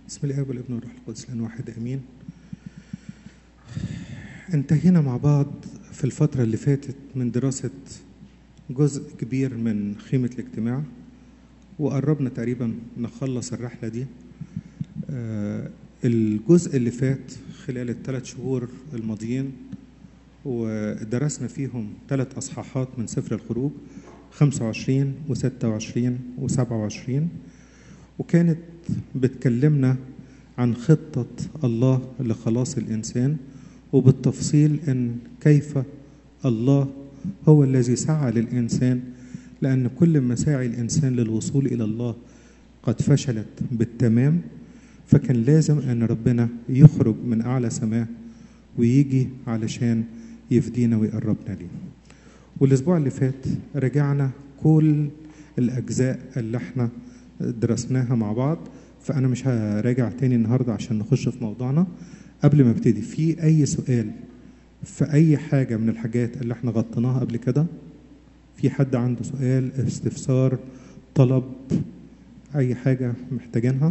بسم الله والابن والروح القدس لان واحد امين انتهينا مع بعض في الفترة اللي فاتت من دراسة جزء كبير من خيمة الاجتماع وقربنا تقريبا نخلص الرحلة دي آه، الجزء اللي فات خلال الثلاث شهور الماضيين ودرسنا فيهم ثلاث أصحاحات من سفر الخروج 25 و26 و27 وكانت بتكلمنا عن خطة الله لخلاص الإنسان وبالتفصيل أن كيف الله هو الذي سعى للإنسان لأن كل مساعي الإنسان للوصول إلى الله قد فشلت بالتمام فكان لازم أن ربنا يخرج من أعلى سماء ويجي علشان يفدينا ويقربنا ليه والأسبوع اللي فات رجعنا كل الأجزاء اللي احنا درسناها مع بعض فأنا مش هراجع تاني النهاردة عشان نخش في موضوعنا قبل ما ابتدي في أي سؤال في أي حاجة من الحاجات اللي احنا غطيناها قبل كده في حد عنده سؤال استفسار طلب أي حاجة محتاجينها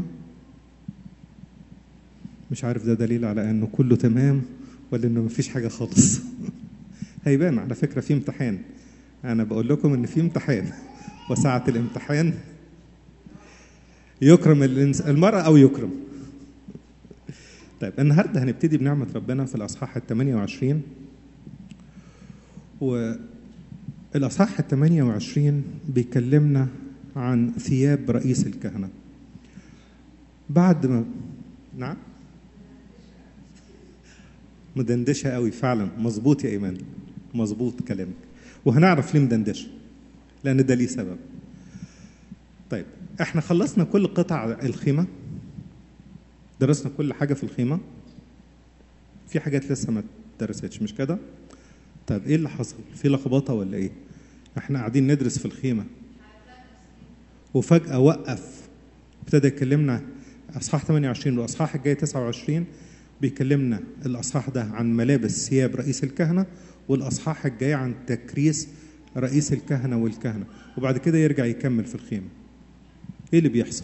مش عارف ده دليل على انه كله تمام ولا انه مفيش حاجه خالص هيبان على فكره في امتحان انا بقول لكم ان في امتحان وساعه الامتحان يكرم الإنس... المرأة أو يكرم طيب النهاردة هنبتدي بنعمة ربنا في الأصحاح ال 28 والأصحاح ال 28 بيكلمنا عن ثياب رئيس الكهنة بعد ما نعم مدندشة قوي فعلا مظبوط يا إيمان مظبوط كلامك وهنعرف ليه مدندشة لأن ده ليه سبب طيب احنا خلصنا كل قطع الخيمة درسنا كل حاجة في الخيمة في حاجات لسه ما درستش مش كده طيب ايه اللي حصل في لخبطة ولا ايه احنا قاعدين ندرس في الخيمة وفجأة وقف ابتدى يكلمنا اصحاح 28 واصحاح الجاي 29 بيكلمنا الاصحاح ده عن ملابس ثياب رئيس الكهنه والاصحاح الجاي عن تكريس رئيس الكهنه والكهنه وبعد كده يرجع يكمل في الخيمه ايه اللي بيحصل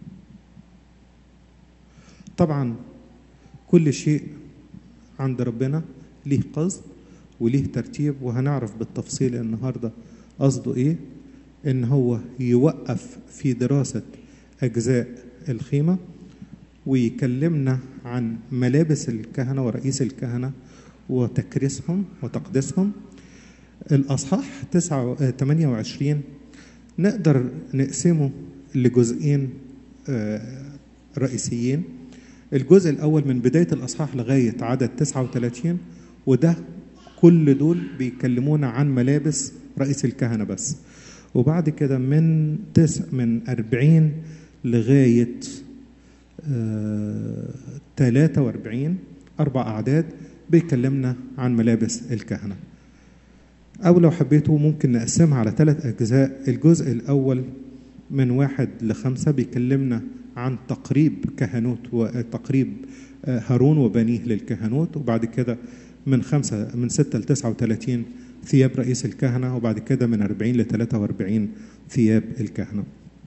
طبعا كل شيء عند ربنا ليه قصد وليه ترتيب وهنعرف بالتفصيل النهارده قصده ايه ان هو يوقف في دراسه اجزاء الخيمه ويكلمنا عن ملابس الكهنة ورئيس الكهنة وتكريسهم وتقديسهم الأصحاح 28 نقدر نقسمه لجزئين رئيسيين الجزء الأول من بداية الأصحاح لغاية عدد 39 وده كل دول بيكلمونا عن ملابس رئيس الكهنة بس وبعد كده من تسع من 40 لغاية 43 أربع أعداد بيكلمنا عن ملابس الكهنة أو لو حبيتوا ممكن نقسمها على ثلاث أجزاء الجزء الأول من واحد لخمسة بيكلمنا عن تقريب كهنوت وتقريب هارون وبنيه للكهنوت وبعد كده من خمسة من ستة ل 39 ثياب رئيس الكهنة وبعد كده من 40 ل 43 ثياب الكهنة.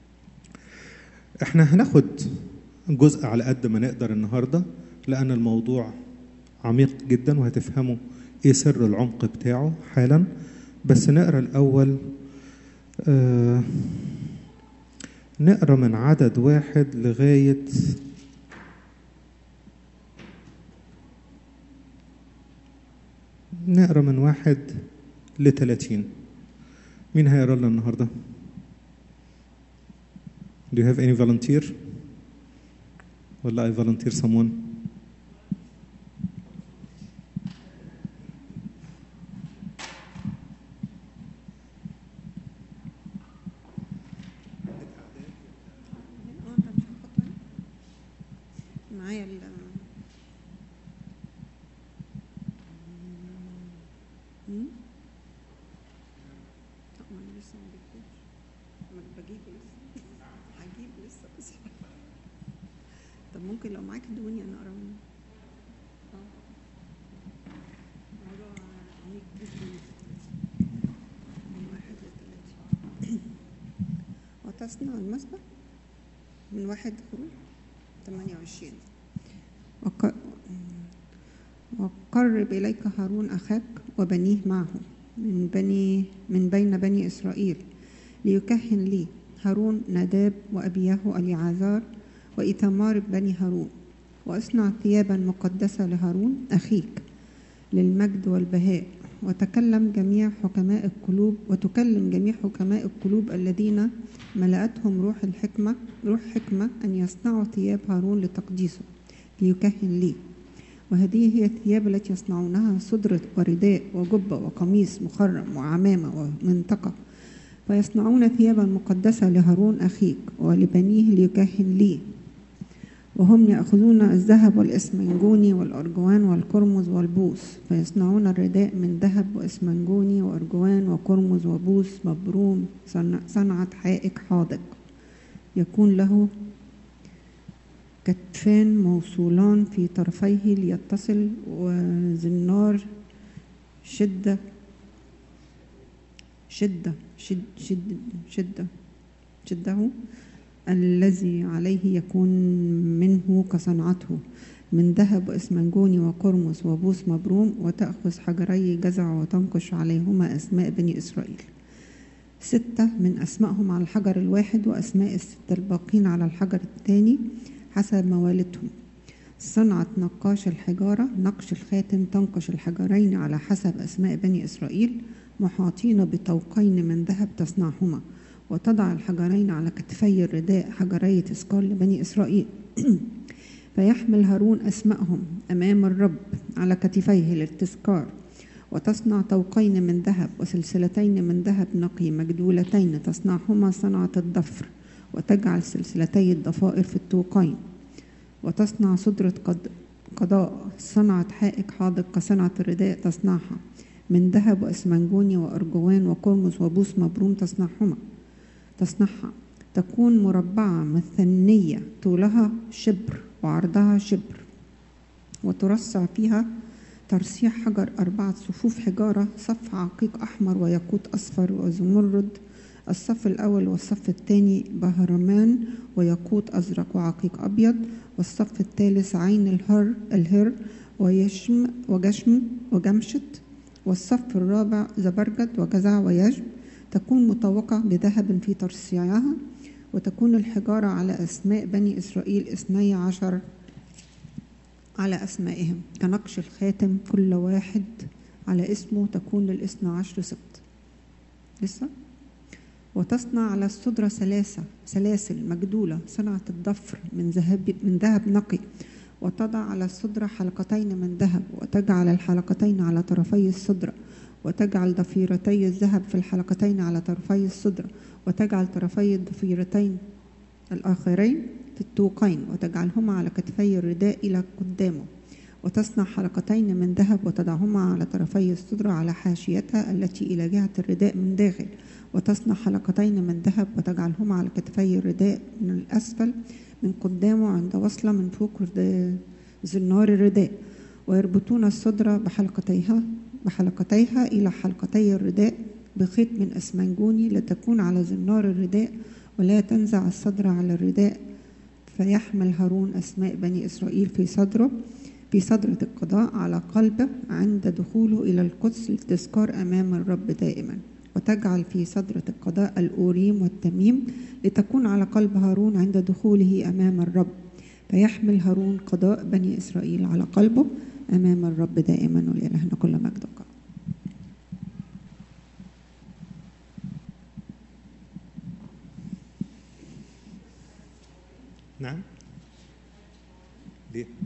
احنا هناخد جزء على قد ما نقدر النهارده لان الموضوع عميق جدا وهتفهموا ايه سر العمق بتاعه حالا بس نقرا الاول آه نقرا من عدد واحد لغايه نقرا من واحد لثلاثين مين هيقرا لنا النهارده؟ Do you have any volunteer? ولا I volunteer someone? معايا ال مم؟ لا ما انا لسه ما جبتوش ما أنا بجيبه لسه هجيب لسه بس طب ممكن لو معاك ادوني انا اقرا منه اه موضوع عميق جدا من واحد لثلاثين وتصنع المسبح من واحد خروج 28 وق- وقرب إليك هارون أخاك وبنيه معه من بني من بين بني إسرائيل ليكهن لي هارون ناداب وأبياه اليعازار وإيثمار بني هارون وأصنع ثيابا مقدسة لهارون أخيك للمجد والبهاء وتكلم جميع حكماء القلوب وتكلم جميع حكماء القلوب الذين ملأتهم روح الحكمة روح حكمة أن يصنعوا ثياب هارون لتقديسه ليكهن لي وهذه هي الثياب التي يصنعونها صدر ورداء وجبة وقميص مخرم وعمامة ومنطقة فيصنعون ثيابا مقدسة لهارون أخيك ولبنيه ليكهن لي وهم يأخذون الذهب والإسمنجوني والأرجوان والقرمز والبوس فيصنعون الرداء من ذهب وإسمنجوني وأرجوان وقرمز وبوس مبروم صنع- صنعة حائك حاذق يكون له كتفان موصولان في طرفيه ليتصل وزنار شدة شدة شد شد شدة شده الذي عليه يكون منه كصنعته من ذهب وإسمنجوني وقرمز وبوس مبروم وتأخذ حجري جزع وتنقش عليهما أسماء بني إسرائيل ستة من أسمائهم على الحجر الواحد وأسماء الستة الباقين على الحجر الثاني حسب موالدهم صنعة نقاش الحجارة نقش الخاتم تنقش الحجرين على حسب أسماء بني إسرائيل محاطين بطوقين من ذهب تصنعهما وتضع الحجرين على كتفي الرداء حجري تذكار لبني إسرائيل فيحمل هارون أسمائهم أمام الرب على كتفيه للتذكار وتصنع طوقين من ذهب وسلسلتين من ذهب نقي مجدولتين تصنعهما صنعة الضفر وتجعل سلسلتي الضفائر في الطوقين وتصنع صدرة قد قضاء صنعة حائك حاذق كصنعة الرداء تصنعها من ذهب وإسمنجوني وأرجوان وقرمز وبوس مبروم تصنعهما تصنعها تكون مربعة مثنية طولها شبر وعرضها شبر وترصع فيها ترصيع حجر أربعة صفوف حجارة صف عقيق أحمر وياقوت أصفر وزمرد الصف الأول والصف الثاني بهرمان وياقوت أزرق وعقيق أبيض والصف الثالث عين الهر الهر ويشم وجشم وجمشت والصف الرابع زبرجد وجزع ويجم تكون مطوقة بذهب في ترصيعها وتكون الحجارة على أسماء بني إسرائيل اثني عشر على أسمائهم كنقش الخاتم كل واحد على اسمه تكون للاثنى عشر سبت لسه وتصنع على الصدرة سلاسة سلاسل مجدولة صنعة الضفر من ذهب من ذهب نقي وتضع على الصدرة حلقتين من ذهب وتجعل الحلقتين على طرفي الصدرة وتجعل ضفيرتي الذهب في الحلقتين على طرفي الصدرة وتجعل طرفي الضفيرتين الآخرين في الطوقين وتجعلهما على كتفي الرداء إلى قدامه وتصنع حلقتين من ذهب وتضعهما على طرفي الصدرة على حاشيتها التي إلى جهة الرداء من داخل وتصنع حلقتين من ذهب وتجعلهما على كتفي الرداء من الأسفل من قدامه عند وصلة من فوق رد- زنار الرداء ويربطون الصدرة بحلقتيها بحلقتيها إلى حلقتي الرداء بخيط من أسمنجوني لتكون على زنار الرداء ولا تنزع الصدر على الرداء فيحمل هارون أسماء بني إسرائيل في صدره في صدرة القضاء على قلبه عند دخوله إلى القدس للتذكار أمام الرب دائما وتجعل في صدرة القضاء الأوريم والتميم لتكون على قلب هارون عند دخوله أمام الرب فيحمل هارون قضاء بني إسرائيل على قلبه أمام الرب دائما ولإلهنا كل مجد وكرم نعم ليه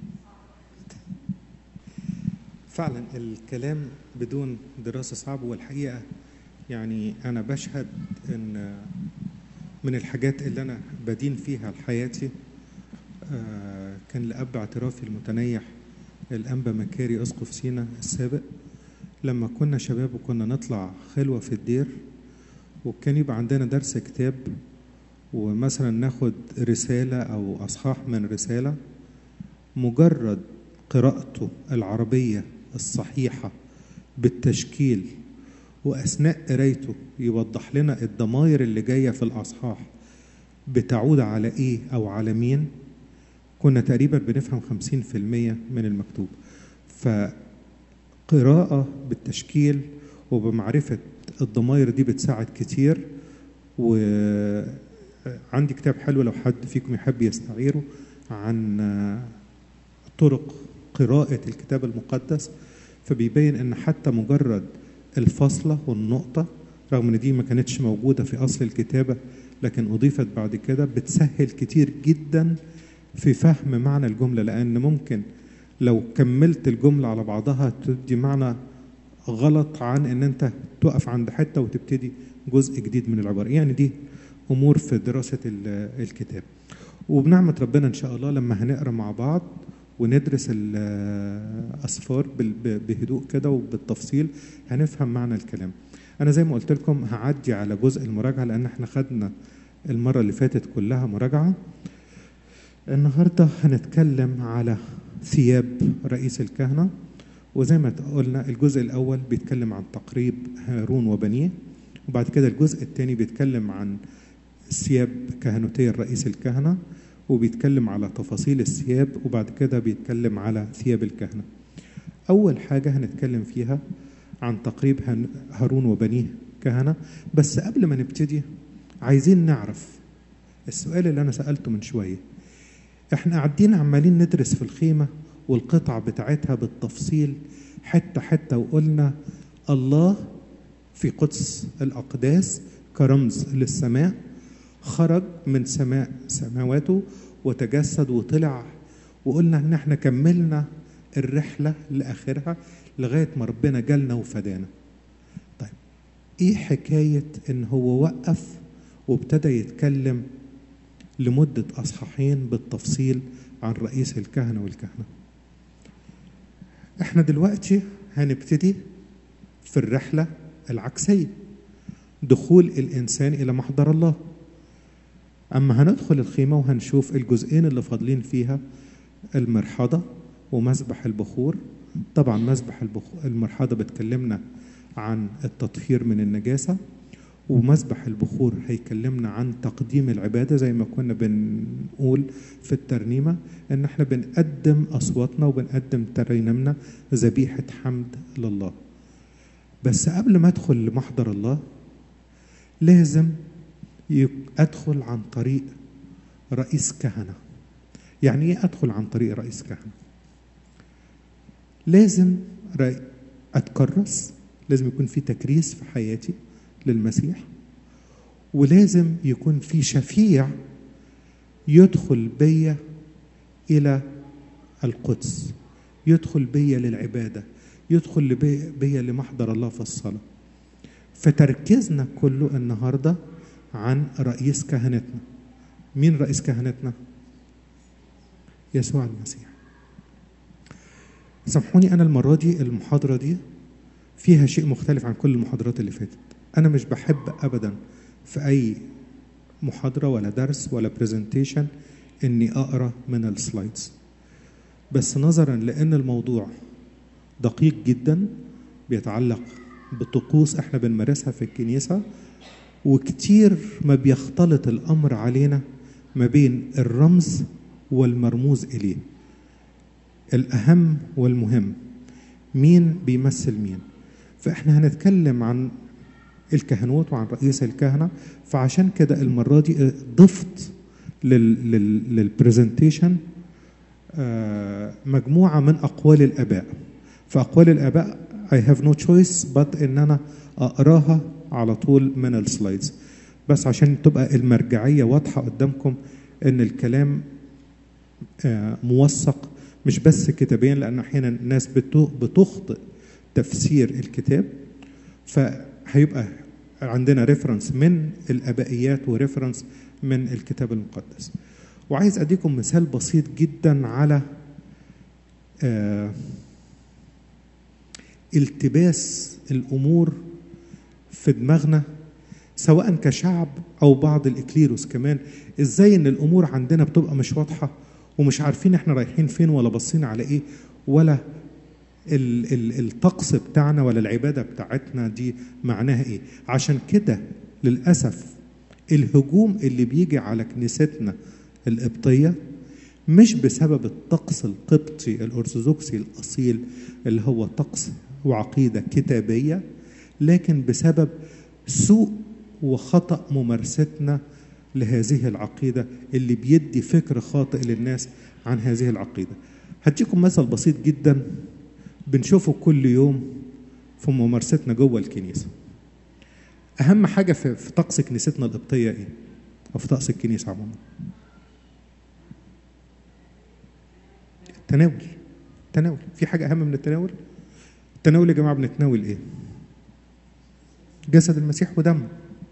فعلا الكلام بدون دراسة صعب والحقيقة يعني أنا بشهد إن من الحاجات اللي أنا بدين فيها لحياتي آه، كان لأب اعترافي المتنيح الأنبا مكاري أسقف سينا السابق لما كنا شباب وكنا نطلع خلوة في الدير وكان يبقى عندنا درس كتاب ومثلا ناخد رسالة أو أصحاح من رسالة مجرد قراءته العربية الصحيحة بالتشكيل وأثناء قرايته يوضح لنا الضماير اللي جاية في الأصحاح بتعود على إيه أو على مين كنا تقريبا بنفهم 50% من المكتوب فقراءة بالتشكيل وبمعرفة الضمائر دي بتساعد كتير وعندي كتاب حلو لو حد فيكم يحب يستعيره عن طرق قراءة الكتاب المقدس فبيبين ان حتى مجرد الفاصلة والنقطة رغم ان دي ما كانتش موجودة في اصل الكتابة لكن اضيفت بعد كده بتسهل كتير جدا في فهم معنى الجملة لان ممكن لو كملت الجملة على بعضها تدي معنى غلط عن ان انت تقف عند حتة وتبتدي جزء جديد من العبارة يعني دي امور في دراسة الكتاب وبنعمة ربنا ان شاء الله لما هنقرا مع بعض وندرس الأسفار بهدوء كده وبالتفصيل هنفهم معنى الكلام أنا زي ما قلت لكم هعدي على جزء المراجعة لأن احنا خدنا المرة اللي فاتت كلها مراجعة النهاردة هنتكلم على ثياب رئيس الكهنة وزي ما قلنا الجزء الأول بيتكلم عن تقريب هارون وبنيه وبعد كده الجزء الثاني بيتكلم عن ثياب كهنوتية رئيس الكهنة وبيتكلم على تفاصيل الثياب وبعد كده بيتكلم على ثياب الكهنة أول حاجة هنتكلم فيها عن تقريب هارون وبنيه كهنة بس قبل ما نبتدي عايزين نعرف السؤال اللي أنا سألته من شوية احنا قاعدين عمالين ندرس في الخيمة والقطع بتاعتها بالتفصيل حتة حتة وقلنا الله في قدس الأقداس كرمز للسماء خرج من سماء سماواته وتجسد وطلع وقلنا ان احنا كملنا الرحلة لآخرها لغاية ما ربنا جالنا وفدانا طيب ايه حكاية ان هو وقف وابتدى يتكلم لمدة أصحاحين بالتفصيل عن رئيس الكهنة والكهنة احنا دلوقتي هنبتدي في الرحلة العكسية دخول الإنسان إلى محضر الله أما هندخل الخيمة وهنشوف الجزئين اللي فاضلين فيها المرحضة ومسبح البخور طبعا مسبح البخور المرحضة بتكلمنا عن التطهير من النجاسة ومسبح البخور هيكلمنا عن تقديم العبادة زي ما كنا بنقول في الترنيمة ان احنا بنقدم اصواتنا وبنقدم ترنيمنا ذبيحة حمد لله بس قبل ما ادخل لمحضر الله لازم ادخل عن طريق رئيس كهنه يعني ايه ادخل عن طريق رئيس كهنه لازم اتكرس لازم يكون في تكريس في حياتي للمسيح ولازم يكون في شفيع يدخل بيا الى القدس يدخل بيا للعباده يدخل بيا لمحضر الله في الصلاه فتركيزنا كله النهارده عن رئيس كهنتنا مين رئيس كهنتنا يسوع المسيح سامحوني انا المره دي المحاضره دي فيها شيء مختلف عن كل المحاضرات اللي فاتت انا مش بحب ابدا في اي محاضره ولا درس ولا برزنتيشن اني اقرا من السلايدز بس نظرا لان الموضوع دقيق جدا بيتعلق بطقوس احنا بنمارسها في الكنيسه وكتير ما بيختلط الامر علينا ما بين الرمز والمرموز اليه الاهم والمهم مين بيمثل مين فاحنا هنتكلم عن الكهنوت وعن رئيس الكهنه فعشان كده المره دي ضفت للبرزنتيشن مجموعه من اقوال الاباء فاقوال الاباء I have no choice but ان انا اقراها على طول من السلايدز بس عشان تبقى المرجعيه واضحه قدامكم ان الكلام موثق مش بس كتابيا لان احيانا الناس بتخطئ تفسير الكتاب فهيبقى عندنا ريفرنس من الابائيات وريفرنس من الكتاب المقدس وعايز اديكم مثال بسيط جدا على التباس الامور في دماغنا سواء كشعب او بعض الاكليروس كمان ازاي ان الامور عندنا بتبقى مش واضحه ومش عارفين احنا رايحين فين ولا باصين على ايه ولا ال ال الطقس بتاعنا ولا العباده بتاعتنا دي معناها ايه عشان كده للاسف الهجوم اللي بيجي على كنيستنا القبطيه مش بسبب الطقس القبطي الأرثوذكسي الأصيل اللي هو طقس وعقيدة كتابية لكن بسبب سوء وخطأ ممارستنا لهذه العقيدة اللي بيدي فكر خاطئ للناس عن هذه العقيدة هديكم مثل بسيط جدا بنشوفه كل يوم في ممارستنا جوه الكنيسة أهم حاجة في, في طقس كنيستنا القبطية إيه؟ أو في طقس الكنيسة عموما التناول التناول في حاجة أهم من التناول التناول يا جماعة بنتناول إيه؟ جسد المسيح ودمه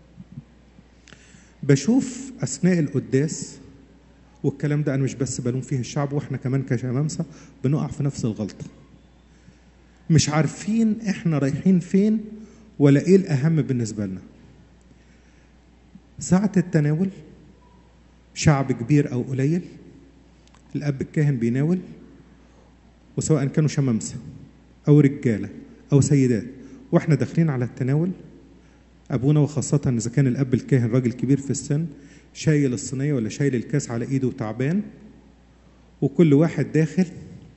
بشوف أثناء القداس والكلام ده أنا مش بس بلوم فيه الشعب وإحنا كمان كشمامسة بنقع في نفس الغلطة مش عارفين إحنا رايحين فين ولا إيه الأهم بالنسبة لنا ساعة التناول شعب كبير أو قليل الأب الكاهن بيناول وسواء كانوا شمامسة أو رجالة أو سيدات وإحنا داخلين على التناول أبونا وخاصة إذا كان الأب الكاهن راجل كبير في السن شايل الصينية ولا شايل الكاس على إيده وتعبان وكل واحد داخل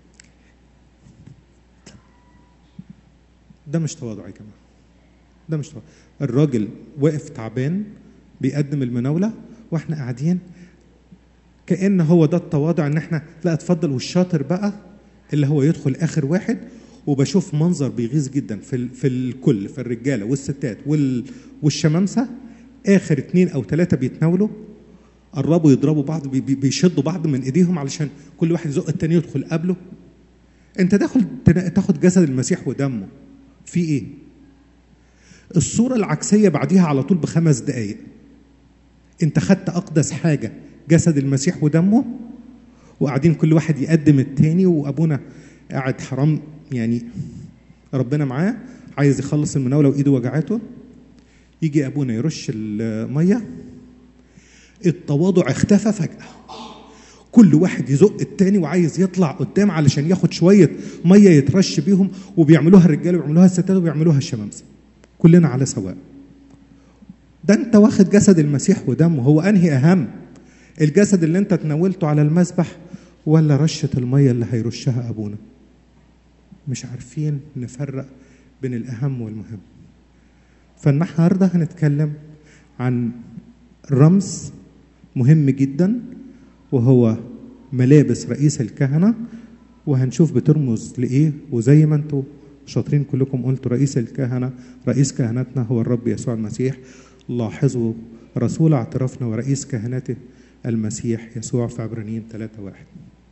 ده مش تواضع يا جماعة ده مش تواضع الراجل واقف تعبان بيقدم المناولة واحنا قاعدين كأن هو ده التواضع ان احنا لا اتفضل والشاطر بقى اللي هو يدخل اخر واحد وبشوف منظر بيغيظ جدا في ال- في الكل في الرجاله والستات وال والشمامسه اخر اتنين او ثلاثه بيتناولوا قربوا يضربوا بعض بي- بي- بيشدوا بعض من ايديهم علشان كل واحد يزق التاني يدخل قبله انت داخل تنا- تاخد جسد المسيح ودمه في ايه الصوره العكسيه بعديها على طول بخمس دقائق انت خدت اقدس حاجه جسد المسيح ودمه وقاعدين كل واحد يقدم التاني وابونا قاعد حرام يعني ربنا معاه عايز يخلص المناوله وايده وجعته يجي ابونا يرش الميه التواضع اختفى فجاه كل واحد يزق التاني وعايز يطلع قدام علشان ياخد شويه ميه يترش بيهم وبيعملوها الرجاله وبيعملوها الستات وبيعملوها الشمامسه كلنا على سواء ده انت واخد جسد المسيح ودمه هو انهي اهم الجسد اللي انت تناولته على المذبح ولا رشه الميه اللي هيرشها ابونا مش عارفين نفرق بين الاهم والمهم فالنهارده هنتكلم عن رمز مهم جدا وهو ملابس رئيس الكهنه وهنشوف بترمز لايه وزي ما انتم شاطرين كلكم قلتوا رئيس الكهنه رئيس كهنتنا هو الرب يسوع المسيح لاحظوا رسول اعترافنا ورئيس كهنته المسيح يسوع في عبرانيين 3 واحد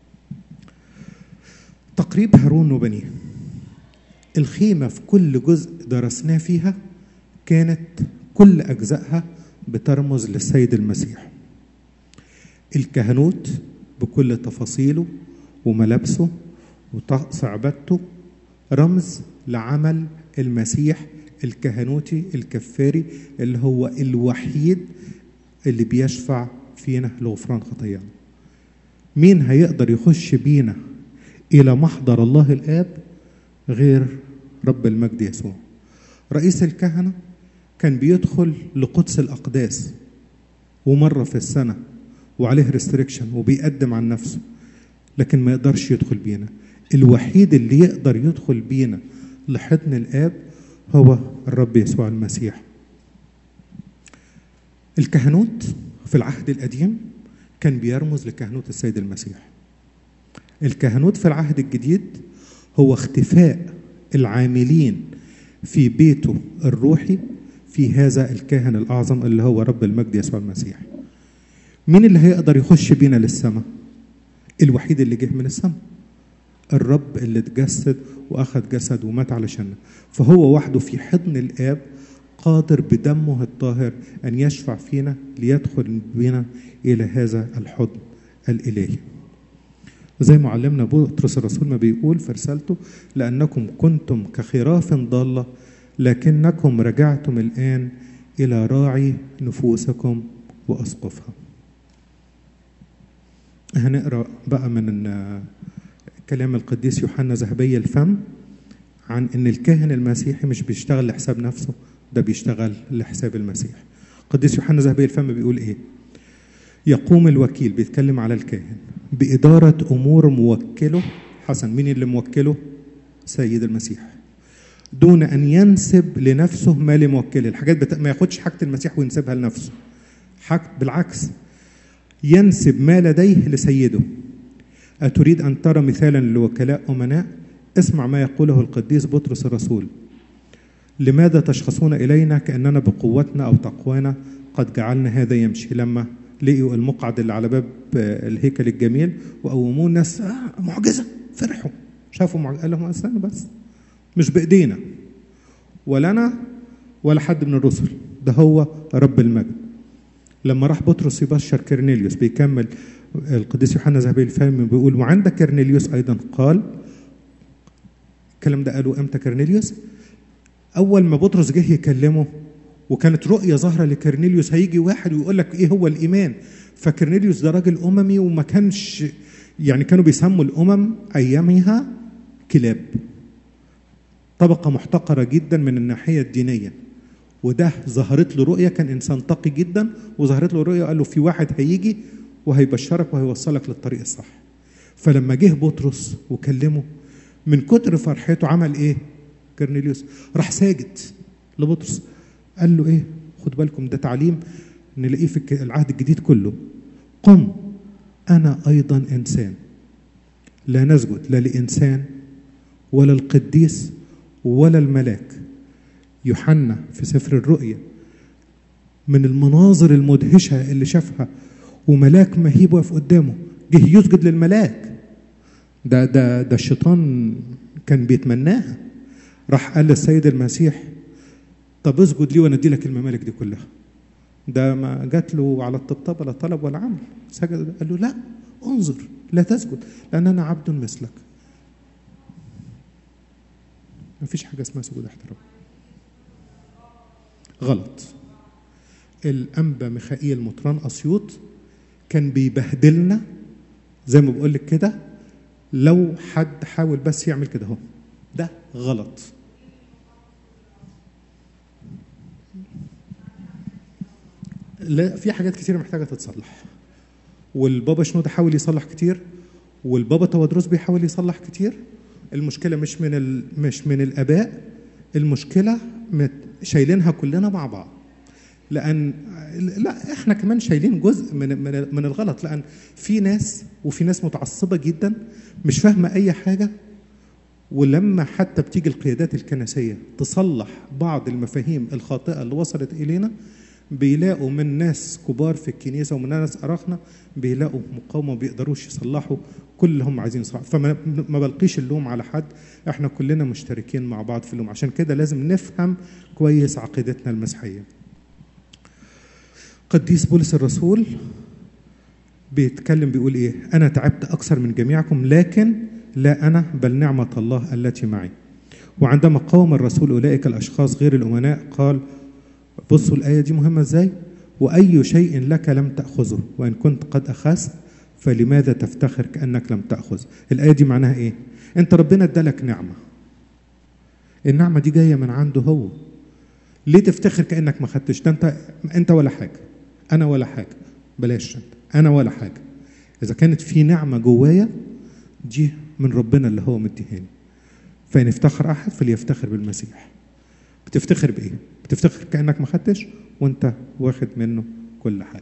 تقريب هارون وبنيه الخيمة في كل جزء درسناه فيها كانت كل أجزائها بترمز للسيد المسيح الكهنوت بكل تفاصيله وملابسه وطقس عبادته رمز لعمل المسيح الكهنوتي الكفاري اللي هو الوحيد اللي بيشفع فينا لغفران خطايانا مين هيقدر يخش بينا إلى محضر الله الآب غير رب المجد يسوع رئيس الكهنة كان بيدخل لقدس الأقداس ومرة في السنة وعليه ريستريكشن وبيقدم عن نفسه لكن ما يقدرش يدخل بينا الوحيد اللي يقدر يدخل بينا لحضن الآب هو الرب يسوع المسيح الكهنوت في العهد القديم كان بيرمز لكهنوت السيد المسيح الكهنوت في العهد الجديد هو اختفاء العاملين في بيته الروحي في هذا الكاهن الأعظم اللي هو رب المجد يسوع المسيح مين اللي هيقدر يخش بينا للسماء الوحيد اللي جه من السماء الرب اللي اتجسد واخد جسد ومات علشاننا فهو وحده في حضن الاب قادر بدمه الطاهر ان يشفع فينا ليدخل بنا الى هذا الحضن الالهي وزي ما علمنا بطرس الرسول ما بيقول في رسالته لانكم كنتم كخراف ضاله لكنكم رجعتم الان الى راعي نفوسكم واسقفها هنقرا بقى من كلام القديس يوحنا ذهبي الفم عن ان الكاهن المسيحي مش بيشتغل لحساب نفسه ده بيشتغل لحساب المسيح القديس يوحنا ذهبي الفم بيقول ايه يقوم الوكيل بيتكلم على الكاهن بإدارة أمور موكله حسن مين اللي موكله سيد المسيح دون أن ينسب لنفسه ما لموكله الحاجات بت... ما ياخدش حاجة المسيح وينسبها لنفسه حاجة بالعكس ينسب ما لديه لسيده أتريد أن ترى مثالا لوكلاء أمناء اسمع ما يقوله القديس بطرس الرسول لماذا تشخصون إلينا كأننا بقوتنا أو تقوانا قد جعلنا هذا يمشي لما لقيوا المقعد اللي على باب الهيكل الجميل وقوموه الناس آه معجزة فرحوا شافوا معجزة قال لهم استنوا بس مش بإيدينا ولا أنا ولا حد من الرسل ده هو رب المجد لما راح بطرس يبشر كرنيليوس بيكمل القديس يوحنا ذهبي الفهم بيقول وعند كرنيليوس ايضا قال الكلام ده قاله امتى كرنيليوس اول ما بطرس جه يكلمه وكانت رؤيه ظاهره لكرنيليوس هيجي واحد ويقول لك ايه هو الايمان فكرنيليوس ده راجل اممي وما كانش يعني كانوا بيسموا الامم ايامها كلاب طبقه محتقره جدا من الناحيه الدينيه وده ظهرت له رؤيه كان انسان تقي جدا وظهرت له رؤيه قال له في واحد هيجي وهيبشرك وهيوصلك للطريق الصح فلما جه بطرس وكلمه من كتر فرحته عمل ايه كرنيليوس راح ساجد لبطرس قال له ايه خد بالكم ده تعليم نلاقيه في العهد الجديد كله قم انا ايضا انسان لا نسجد لا لانسان ولا القديس ولا الملاك يوحنا في سفر الرؤيا من المناظر المدهشه اللي شافها وملاك مهيب واقف قدامه جه يسجد للملاك ده ده ده الشيطان كان بيتمناها راح قال للسيد المسيح طب اسجد لي وانا ادي لك الممالك دي كلها ده ما جات له على الطبطبه لا طلب ولا عمل سجد قال له لا انظر لا تسجد لان انا عبد مثلك ما فيش حاجه اسمها سجود احترام غلط الانبا ميخائيل مطران اسيوط كان بيبهدلنا زي ما بقول لك كده لو حد حاول بس يعمل كده اهو ده غلط لا في حاجات كتير محتاجه تتصلح والبابا شنودة حاول يصلح كتير والبابا توادروس بيحاول يصلح كتير المشكله مش من ال... مش من الاباء المشكله مت... شايلينها كلنا مع بعض لان لا احنا كمان شايلين جزء من من من الغلط لان في ناس وفي ناس متعصبه جدا مش فاهمه اي حاجه ولما حتى بتيجي القيادات الكنسيه تصلح بعض المفاهيم الخاطئه اللي وصلت الينا بيلاقوا من ناس كبار في الكنيسه ومن ناس اراخنه بيلاقوا مقاومه ما بيقدروش يصلحوا كل اللي هم عايزين يصلحوا فما ما بلقيش اللوم على حد احنا كلنا مشتركين مع بعض في اللوم عشان كده لازم نفهم كويس عقيدتنا المسيحيه قديس بولس الرسول بيتكلم بيقول ايه انا تعبت اكثر من جميعكم لكن لا انا بل نعمه الله التي معي وعندما قاوم الرسول اولئك الاشخاص غير الامناء قال بصوا الايه دي مهمه ازاي واي شيء لك لم تاخذه وان كنت قد اخذت فلماذا تفتخر كانك لم تاخذ الايه دي معناها ايه انت ربنا ادالك نعمه النعمه دي جايه من عنده هو ليه تفتخر كانك ما خدتش ده انت انت ولا حاجه انا ولا حاجه بلاش انت انا ولا حاجه اذا كانت في نعمه جوايا دي من ربنا اللي هو مديهاني فان افتخر احد فليفتخر بالمسيح بتفتخر بايه بتفتخر كانك ما خدتش وانت واخد منه كل حاجه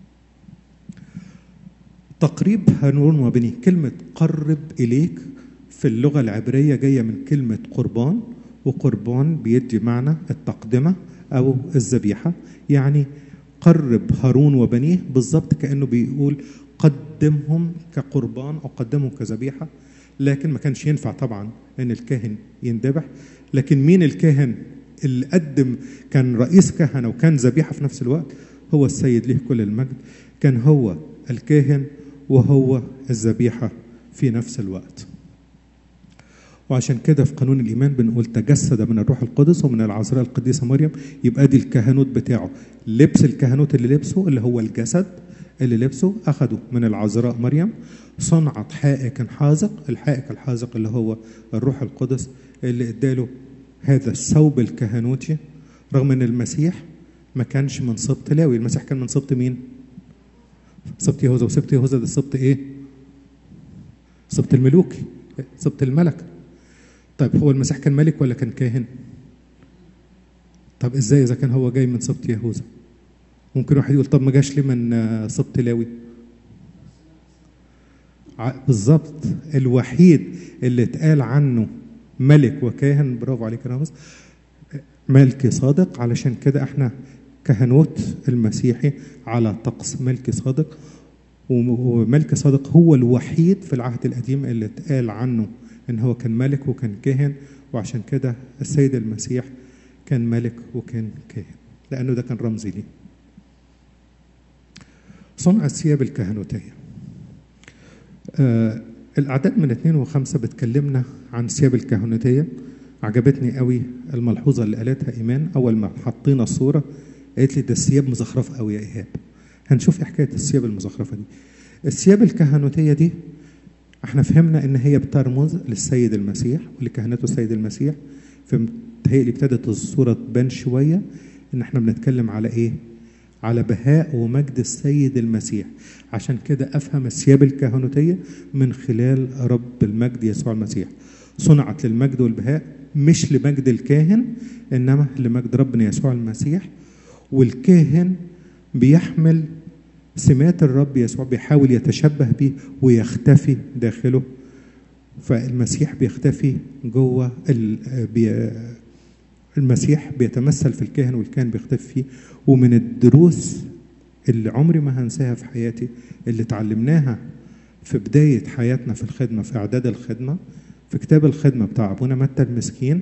تقريب هارون وبنيه كلمه قرب اليك في اللغه العبريه جايه من كلمه قربان وقربان بيدي معنى التقدمه او الذبيحه يعني قرب هارون وبنيه بالظبط كانه بيقول قدمهم كقربان او قدمهم كذبيحه لكن ما كانش ينفع طبعا ان الكاهن يندبح لكن مين الكاهن اللي قدم كان رئيس كهنه وكان ذبيحه في نفس الوقت هو السيد له كل المجد كان هو الكاهن وهو الذبيحه في نفس الوقت وعشان كده في قانون الايمان بنقول تجسد من الروح القدس ومن العذراء القديسه مريم يبقى دي الكهنوت بتاعه لبس الكهنوت اللي لبسه اللي هو الجسد اللي لبسه اخده من العذراء مريم صنعت حائك حاذق الحائك الحاذق اللي هو الروح القدس اللي اداله هذا الثوب الكهنوتي رغم ان المسيح ما كانش من سبط لاوي المسيح كان من سبط مين سبط يهوذا وسبط يهوذا ده سبط ايه سبط الملوكي سبط الملك طيب هو المسيح كان ملك ولا كان كاهن طب ازاي اذا كان هو جاي من سبط يهوذا ممكن واحد يقول طب ما جاش ليه من آه، سبط لاوي ع- بالظبط الوحيد اللي اتقال عنه ملك وكاهن برافو عليك يا رامز ملكي صادق علشان كده احنا كهنوت المسيحي على طقس ملكي صادق وم- وملكي صادق هو الوحيد في العهد القديم اللي اتقال عنه ان هو كان ملك وكان كاهن وعشان كده السيد المسيح كان ملك وكان كاهن لانه ده كان رمزي ليه صنع الثياب الكهنوتيه آه الاعداد من اثنين وخمسه بتكلمنا عن الثياب الكهنوتيه عجبتني قوي الملحوظه اللي قالتها ايمان اول ما حطينا الصوره قالت لي ده الثياب مزخرفه قوي يا ايهاب هنشوف ايه حكايه الثياب المزخرفه دي الثياب الكهنوتيه دي احنا فهمنا ان هي بترمز للسيد المسيح ولكهنته السيد المسيح فمتهيألي ابتدت الصوره تبان شويه ان احنا بنتكلم على ايه على بهاء ومجد السيد المسيح عشان كده افهم الثياب الكهنوتيه من خلال رب المجد يسوع المسيح صنعت للمجد والبهاء مش لمجد الكاهن انما لمجد ربنا يسوع المسيح والكاهن بيحمل سمات الرب يسوع بيحاول يتشبه به ويختفي داخله فالمسيح بيختفي جوه ال- بي- المسيح بيتمثل في الكاهن والكاهن بيختفي فيه ومن الدروس اللي عمري ما هنساها في حياتي اللي اتعلمناها في بداية حياتنا في الخدمة في إعداد الخدمة في كتاب الخدمة بتاع أبونا متى المسكين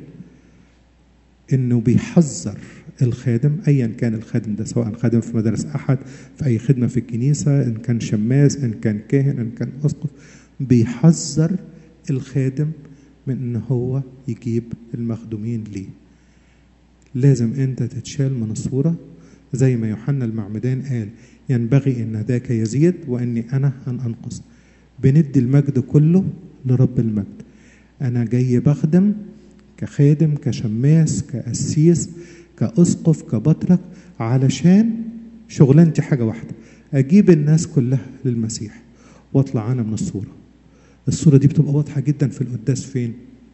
إنه بيحذر الخادم أيا كان الخادم ده سواء خادم في مدارس أحد في أي خدمة في الكنيسة إن كان شماس إن كان كاهن إن كان أسقف بيحذر الخادم من إن هو يجيب المخدومين ليه لازم أنت تتشال من الصورة زي ما يوحنا المعمدان قال ينبغي ان ذاك يزيد واني انا ان انقص بندي المجد كله لرب المجد انا جاي بخدم كخادم كشماس كقسيس كاسقف كبطرك علشان شغلانتي حاجه واحده اجيب الناس كلها للمسيح واطلع انا من الصوره الصوره دي بتبقى واضحه جدا في القداس فين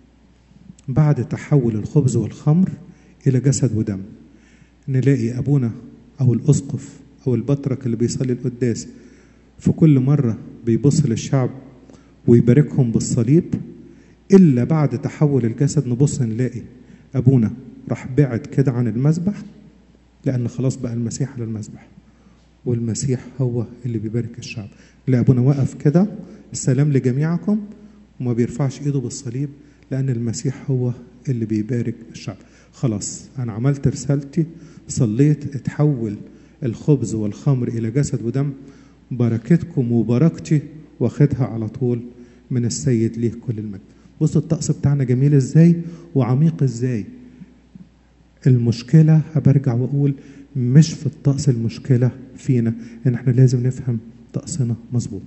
بعد تحول الخبز والخمر الى جسد ودم نلاقي ابونا او الاسقف او البطرك اللي بيصلي القداس في كل مره بيبص للشعب ويباركهم بالصليب الا بعد تحول الجسد نبص نلاقي ابونا راح بعد كده عن المذبح لان خلاص بقى المسيح على المذبح والمسيح هو اللي بيبارك الشعب لا ابونا وقف كده السلام لجميعكم وما بيرفعش ايده بالصليب لان المسيح هو اللي بيبارك الشعب خلاص انا عملت رسالتي صليت اتحول الخبز والخمر الى جسد ودم بركتكم وبركتي واخدها على طول من السيد ليه كل المجد بصوا الطقس بتاعنا جميل ازاي وعميق ازاي المشكلة برجع واقول مش في الطقس المشكلة فينا ان احنا لازم نفهم طقسنا مظبوط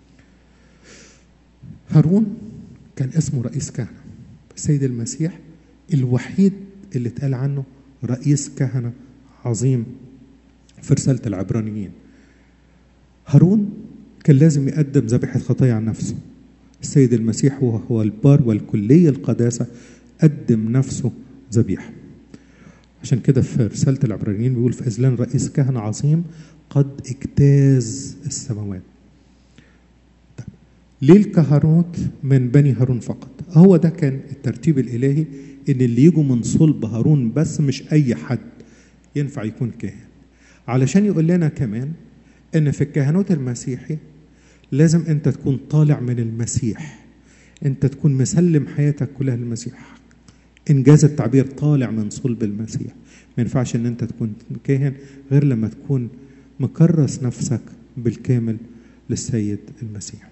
هارون كان اسمه رئيس كهنة السيد المسيح الوحيد اللي اتقال عنه رئيس كهنة عظيم في رسالة العبرانيين هارون كان لازم يقدم ذبيحة خطايا عن نفسه السيد المسيح وهو البار والكلية القداسة قدم نفسه ذبيحة عشان كده في رسالة العبرانيين بيقول في إذلان رئيس كهنة عظيم قد اجتاز السماوات طيب. ليه الكهنوت من بني هارون فقط هو ده كان الترتيب الإلهي إن اللي يجوا من صلب هارون بس مش أي حد ينفع يكون كاهن علشان يقول لنا كمان ان في الكهنوت المسيحي لازم انت تكون طالع من المسيح انت تكون مسلم حياتك كلها للمسيح انجاز التعبير طالع من صلب المسيح ما ينفعش ان انت تكون كاهن غير لما تكون مكرس نفسك بالكامل للسيد المسيح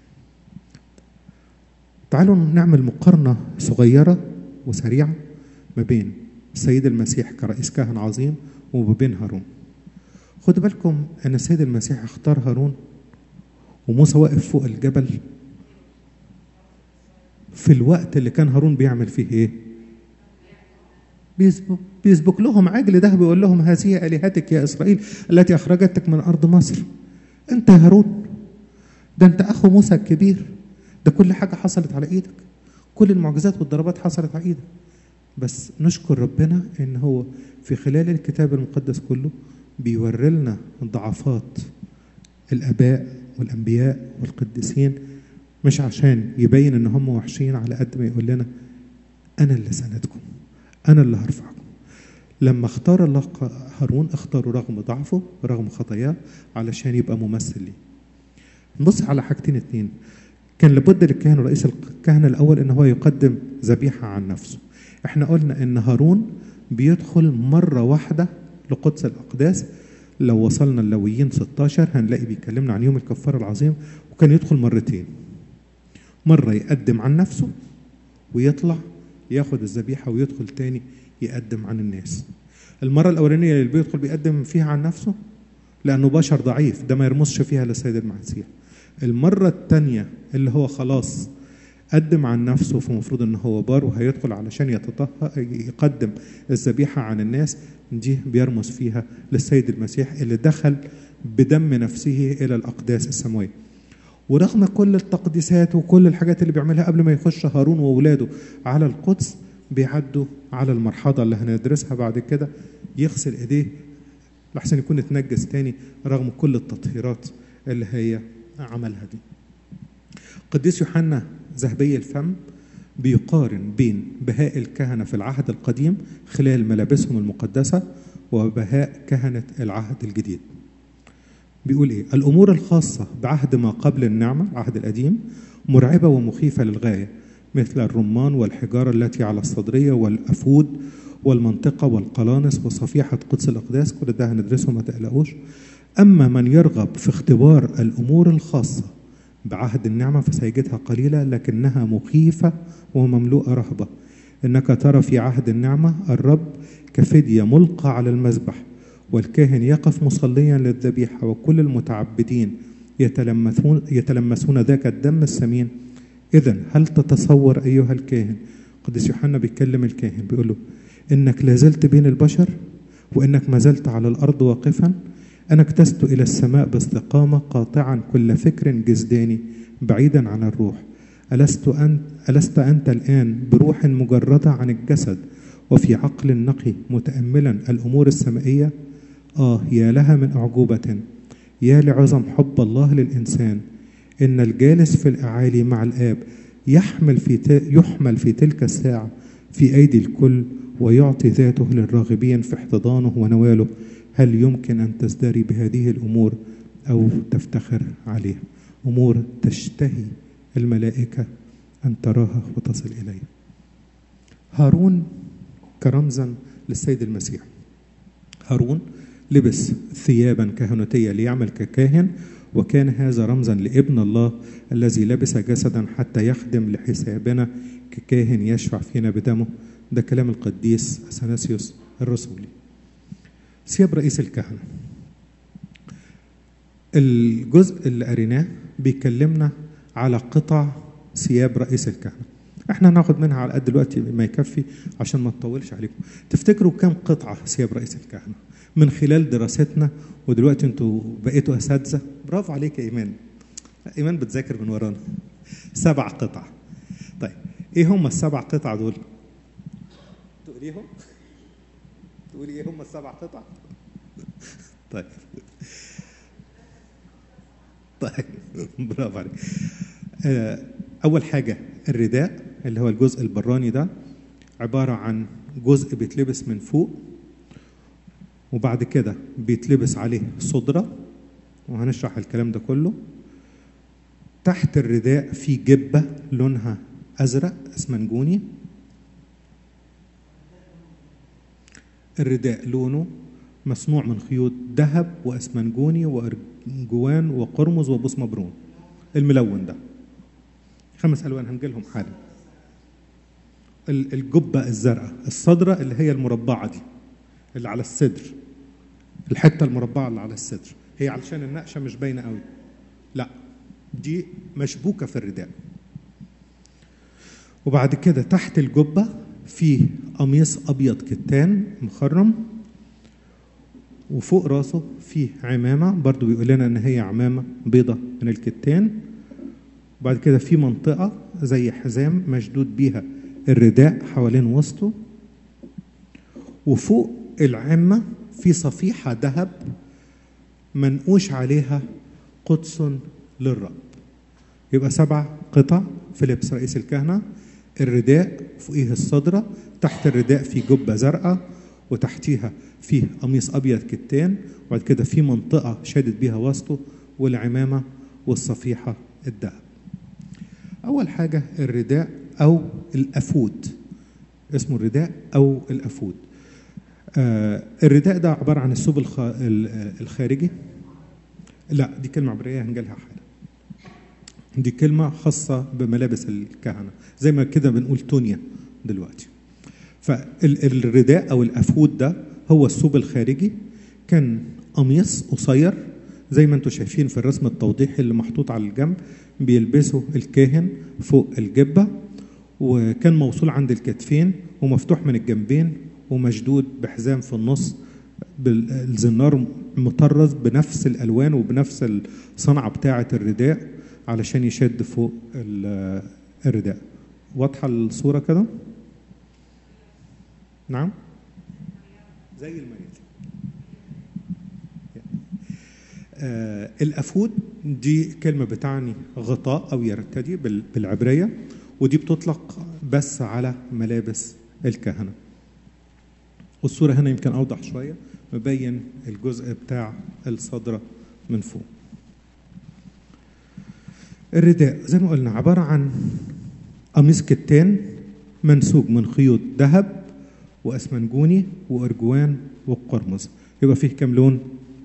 تعالوا نعمل مقارنة صغيرة وسريعة ما بين السيد المسيح كرئيس كهنة عظيم وما بين هارون خدوا بالكم ان السيد المسيح اختار هارون وموسى واقف فوق الجبل في الوقت اللي كان هارون بيعمل فيه ايه بيسبق, بيسبق لهم عجل ده بيقول لهم هذه الهتك يا اسرائيل التي اخرجتك من ارض مصر انت يا هارون ده انت اخو موسى الكبير ده كل حاجة حصلت على إيدك كل المعجزات والضربات حصلت على إيدك بس نشكر ربنا إن هو في خلال الكتاب المقدس كله بيوري لنا ضعفات الآباء والأنبياء والقديسين مش عشان يبين إن هم وحشين على قد ما يقول لنا أنا اللي سندكم أنا اللي هرفعكم لما اختار الله هارون اختاره رغم ضعفه رغم خطاياه علشان يبقى ممثل ليه نبص على حاجتين اتنين كان لابد للكاهن ورئيس الكهنة الأول إن هو يقدم ذبيحة عن نفسه احنا قلنا إن هارون بيدخل مرة واحدة لقدس الأقداس لو وصلنا اللويين 16 هنلاقي بيكلمنا عن يوم الكفارة العظيم وكان يدخل مرتين مرة يقدم عن نفسه ويطلع ياخد الذبيحة ويدخل تاني يقدم عن الناس المرة الأولانية اللي بيدخل بيقدم فيها عن نفسه لأنه بشر ضعيف ده ما يرمزش فيها للسيد المسيح المرة التانية اللي هو خلاص قدم عن نفسه فمفروض ان هو بار وهيدخل علشان يتطهر يقدم الذبيحة عن الناس دي بيرمز فيها للسيد المسيح اللي دخل بدم نفسه إلى الأقداس السماوية ورغم كل التقديسات وكل الحاجات اللي بيعملها قبل ما يخش هارون وأولاده على القدس بيعدوا على المرحضة اللي هندرسها بعد كده يغسل إيديه لحسن يكون اتنجس تاني رغم كل التطهيرات اللي هي عملها دي قديس يوحنا ذهبي الفم بيقارن بين بهاء الكهنة في العهد القديم خلال ملابسهم المقدسة وبهاء كهنة العهد الجديد بيقول ايه الامور الخاصه بعهد ما قبل النعمه العهد القديم مرعبه ومخيفه للغايه مثل الرمان والحجاره التي على الصدريه والافود والمنطقه والقلانس وصفيحه قدس الاقداس كل ده هندرسه ما تقلقوش اما من يرغب في اختبار الامور الخاصه بعهد النعمه فسيجدها قليله لكنها مخيفه ومملوءه رهبه انك ترى في عهد النعمه الرب كفديه ملقى على المذبح والكاهن يقف مصليا للذبيحة وكل المتعبدين يتلمسون, يتلمسون ذاك الدم الثمين إذا هل تتصور أيها الكاهن قديس يوحنا بيتكلم الكاهن بيقول له إنك لازلت بين البشر وإنك ما زلت على الأرض واقفا أنا اكتست إلى السماء باستقامة قاطعا كل فكر جسداني بعيدا عن الروح ألست أنت, ألست أنت الآن بروح مجردة عن الجسد وفي عقل نقي متأملا الأمور السمائية آه يا لها من أعجوبة يا لعظم حب الله للإنسان إن الجالس في الأعالي مع الآب يحمل في يحمل في تلك الساعة في أيدي الكل ويعطي ذاته للراغبين في احتضانه ونواله هل يمكن أن تزدري بهذه الأمور أو تفتخر عليها أمور تشتهي الملائكة أن تراها وتصل إليها هارون كرمزا للسيد المسيح هارون لبس ثيابا كهنوتية ليعمل ككاهن وكان هذا رمزا لابن الله الذي لبس جسدا حتى يخدم لحسابنا ككاهن يشفع فينا بدمه ده كلام القديس أثناسيوس الرسولي ثياب رئيس الكهنة الجزء اللي قريناه بيكلمنا على قطع ثياب رئيس الكهنة احنا هناخد منها على قد الوقت ما يكفي عشان ما نطولش عليكم تفتكروا كم قطعة ثياب رئيس الكهنة من خلال دراستنا ودلوقتي انتوا بقيتوا اساتذه برافو عليك يا ايمان ايمان بتذاكر من ورانا سبع قطع طيب ايه هم السبع قطع دول تقوليهم تقولي ايه هم السبع قطع طيب طيب برافو عليك اول حاجه الرداء اللي هو الجزء البراني ده عباره عن جزء بيتلبس من فوق وبعد كده بيتلبس عليه صدرة وهنشرح الكلام ده كله تحت الرداء في جبة لونها أزرق اسمنجوني الرداء لونه مصنوع من خيوط ذهب واسمنجوني وارجوان وقرمز وبوس مبرون الملون ده خمس الوان هنجيلهم حالا الجبه الزرقاء الصدره اللي هي المربعه دي اللي على الصدر الحته المربعه اللي على الصدر هي علشان النقشه مش باينه قوي لا دي مشبوكه في الرداء وبعد كده تحت الجبه في قميص ابيض كتان مخرم وفوق راسه في عمامه برضو بيقول لنا ان هي عمامه بيضه من الكتان وبعد كده في منطقة زي حزام مشدود بيها الرداء حوالين وسطه وفوق العمة في صفيحة ذهب منقوش عليها قدس للرب يبقى سبع قطع في لبس رئيس الكهنة الرداء فوقيه الصدرة تحت الرداء في جبة زرقاء وتحتيها فيه قميص أبيض كتان وبعد كده في منطقة شادد بيها وسطه والعمامة والصفيحة الذهب أول حاجة الرداء أو الأفود اسمه الرداء أو الأفود آه الرداء ده عبارة عن الثوب الخ... الخارجي لا دي كلمة عبرية هنجيلها حالا دي كلمة خاصة بملابس الكهنة زي ما كده بنقول تونيا دلوقتي فالرداء أو الأفود ده هو الثوب الخارجي كان قميص قصير زي ما انتم شايفين في الرسم التوضيحي اللي محطوط على الجنب بيلبسه الكاهن فوق الجبة وكان موصول عند الكتفين ومفتوح من الجنبين ومشدود بحزام في النص بالزنار مطرز بنفس الالوان وبنفس الصنعه بتاعه الرداء علشان يشد فوق الرداء واضحه الصوره كده نعم زي المريض آه الافود دي كلمه بتعني غطاء او يرتدي بالعبريه ودي بتطلق بس على ملابس الكهنه والصورة هنا يمكن أوضح شوية مبين الجزء بتاع الصدرة من فوق الرداء زي ما قلنا عبارة عن قميص كتان منسوج من خيوط ذهب وأسمنجوني وأرجوان وقرمز يبقى فيه كام لون؟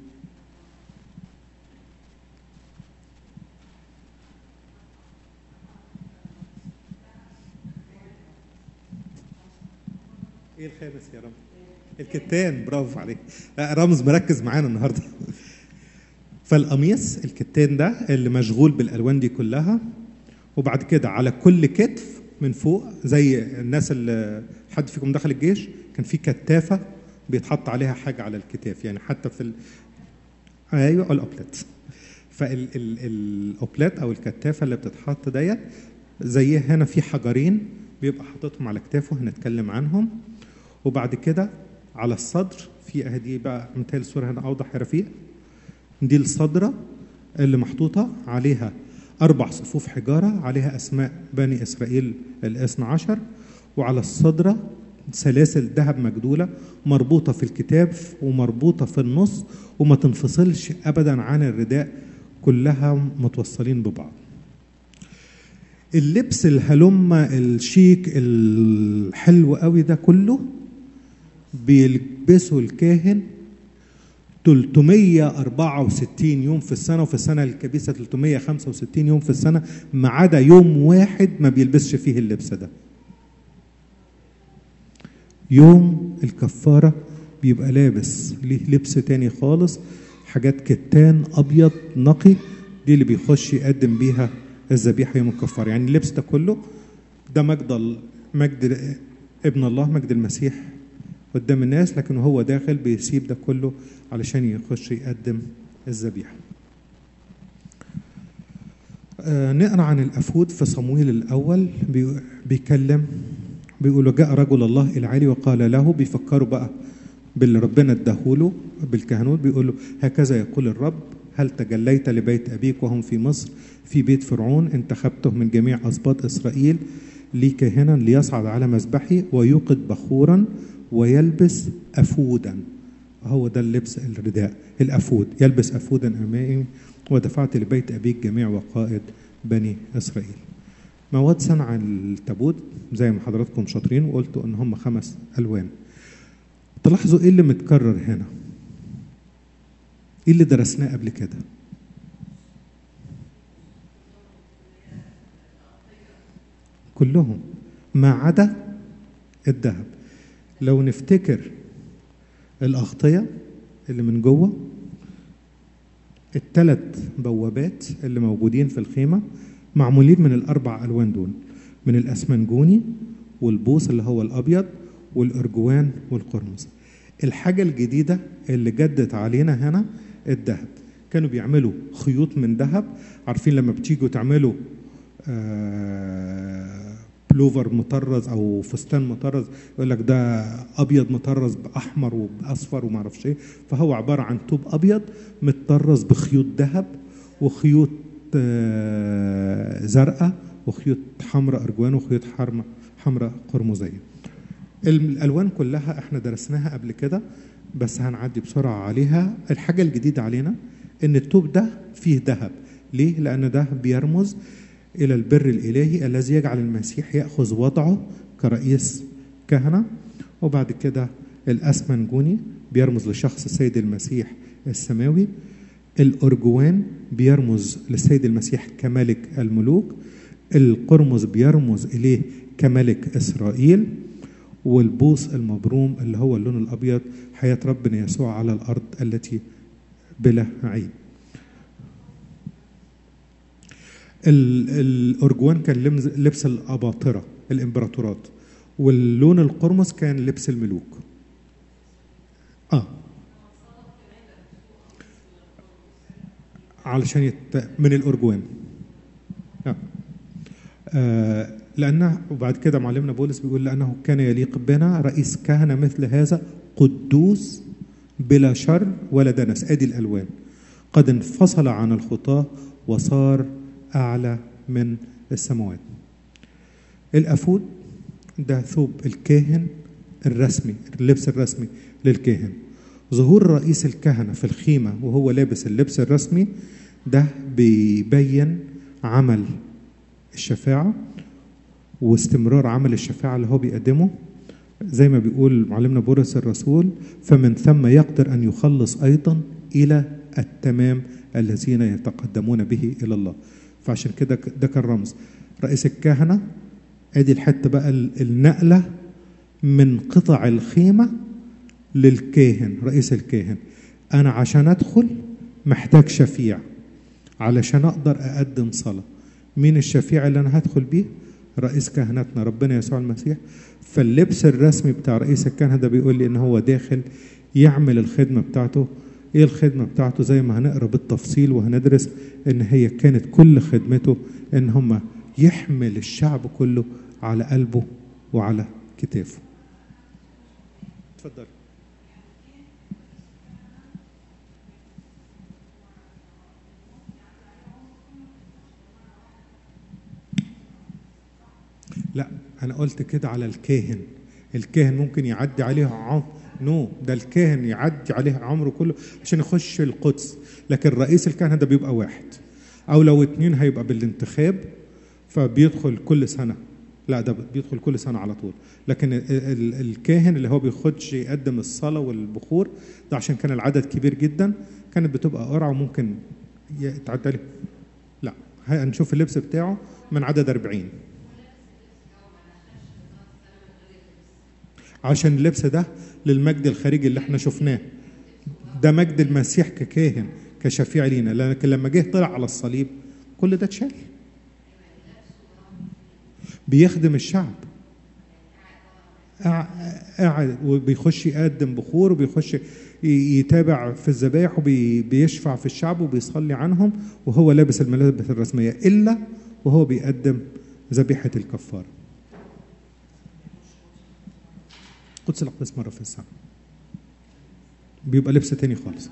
ايه الخامس يا رب؟ الكتان برافو عليك لا رامز مركز معانا النهارده فالقميص الكتان ده اللي مشغول بالالوان دي كلها وبعد كده على كل كتف من فوق زي الناس اللي حد فيكم دخل الجيش كان في كتافه بيتحط عليها حاجه على الكتاف يعني حتى في ال... ايوه الاوبلت فالاوبلات او الكتافه اللي بتتحط ديت زي هنا في حجرين بيبقى حاططهم على كتافه هنتكلم عنهم وبعد كده على الصدر في اهدي بقى مثال الصوره هنا اوضح يا رفيق دي الصدره اللي محطوطه عليها اربع صفوف حجاره عليها اسماء بني اسرائيل الاثنى عشر وعلى الصدره سلاسل ذهب مجدوله مربوطه في الكتاف ومربوطه في النص وما تنفصلش ابدا عن الرداء كلها متوصلين ببعض اللبس الهلمة الشيك الحلو قوي ده كله بيلبسه الكاهن 364 يوم في السنة وفي السنة الكبيسة 365 يوم في السنة ما عدا يوم واحد ما بيلبسش فيه اللبس ده يوم الكفارة بيبقى لابس ليه لبس تاني خالص حاجات كتان أبيض نقي دي اللي بيخش يقدم بيها الذبيحه يوم الكفاره يعني اللبس ده كله ده مجد مجد ابن الله مجد المسيح قدام الناس لكن هو داخل بيسيب ده كله علشان يخش يقدم الذبيحه آه نقرا عن الافود في صمويل الاول بي بيكلم بيقول جاء رجل الله العالي وقال له بيفكروا بقى باللي ربنا اداهوله بالكهنوت بيقول له هكذا يقول الرب هل تجليت لبيت أبيك وهم في مصر في بيت فرعون انتخبته من جميع أسباط إسرائيل لي كاهنا ليصعد على مذبحي ويوقد بخورا ويلبس أفودا هو ده اللبس الرداء الأفود يلبس أفودا أمامي ودفعت لبيت أبيك جميع وقائد بني إسرائيل مواد صنع التابوت زي ما حضراتكم شاطرين وقلتوا ان هم خمس الوان تلاحظوا ايه اللي متكرر هنا ايه اللي درسناه قبل كده كلهم ما عدا الذهب لو نفتكر الأغطية اللي من جوه الثلاث بوابات اللي موجودين في الخيمة معمولين من الأربع ألوان دول من الأسمنجوني والبوص اللي هو الأبيض والأرجوان والقرمز الحاجة الجديدة اللي جدت علينا هنا الذهب كانوا بيعملوا خيوط من ذهب عارفين لما بتيجوا تعملوا آه، بلوفر مطرز او فستان مطرز يقول لك ده ابيض مطرز باحمر وباصفر وما اعرفش ايه فهو عباره عن طوب ابيض متطرز بخيوط ذهب وخيوط آه، زرقاء وخيوط حمراء ارجوان وخيوط حرمة حمراء قرمزيه الالوان كلها احنا درسناها قبل كده بس هنعدي بسرعه عليها الحاجه الجديده علينا ان الطوب ده فيه ذهب ليه لان ده بيرمز الى البر الالهي الذي يجعل المسيح ياخذ وضعه كرئيس كهنه وبعد كده الاسمنجوني بيرمز لشخص السيد المسيح السماوي الارجوان بيرمز للسيد المسيح كملك الملوك القرمز بيرمز اليه كملك اسرائيل والبوص المبروم اللي هو اللون الابيض حياه ربنا يسوع على الارض التي بلا عيب ال- الارجوان كان لمز- لبس الاباطره الامبراطورات واللون القرمز كان لبس الملوك اه علشان يت... من الارجوان آه. آه لأنه وبعد كده معلمنا بولس بيقول لأنه كان يليق بنا رئيس كهنة مثل هذا قدوس بلا شر ولا دنس أدي الألوان قد انفصل عن الخطاة وصار أعلى من السماوات الأفود ده ثوب الكاهن الرسمي اللبس الرسمي للكاهن ظهور رئيس الكهنة في الخيمة وهو لابس اللبس الرسمي ده بيبين عمل الشفاعة واستمرار عمل الشفاعة اللي هو بيقدمه زي ما بيقول معلمنا بولس الرسول فمن ثم يقدر أن يخلص أيضا إلى التمام الذين يتقدمون به إلى الله فعشان كده ده كان رمز رئيس الكهنة ادي الحتة بقى النقلة من قطع الخيمة للكاهن رئيس الكاهن أنا عشان أدخل محتاج شفيع علشان أقدر أقدم صلاة مين الشفيع اللي أنا هدخل بيه رئيس كهنتنا ربنا يسوع المسيح فاللبس الرسمي بتاع رئيس الكهنة ده بيقول لي ان هو داخل يعمل الخدمة بتاعته ايه الخدمة بتاعته زي ما هنقرا بالتفصيل وهندرس ان هي كانت كل خدمته ان هم يحمل الشعب كله على قلبه وعلى كتافه اتفضل لا انا قلت كده على الكاهن الكاهن ممكن يعدي عليه عمر نو ده الكاهن يعدي عليه عمره كله عشان يخش القدس لكن رئيس الكهنه ده بيبقى واحد او لو اتنين هيبقى بالانتخاب فبيدخل كل سنه لا ده بيدخل كل سنه على طول لكن ال- ال- الكاهن اللي هو بيخش يقدم الصلاه والبخور ده عشان كان العدد كبير جدا كانت بتبقى قرعه وممكن يتعدى عليه لا هنشوف اللبس بتاعه من عدد 40 عشان اللبس ده للمجد الخارجي اللي احنا شفناه ده مجد المسيح ككاهن كشفيع لينا لكن لما جه طلع على الصليب كل ده اتشال بيخدم الشعب قاع- قاعد وبيخش يقدم بخور وبيخش ي- يتابع في الذبائح وبيشفع في الشعب وبيصلي عنهم وهو لابس الملابس الرسمية إلا وهو بيقدم ذبيحة الكفارة قدس الأقداس مرة في السنة بيبقى لبس تاني خالص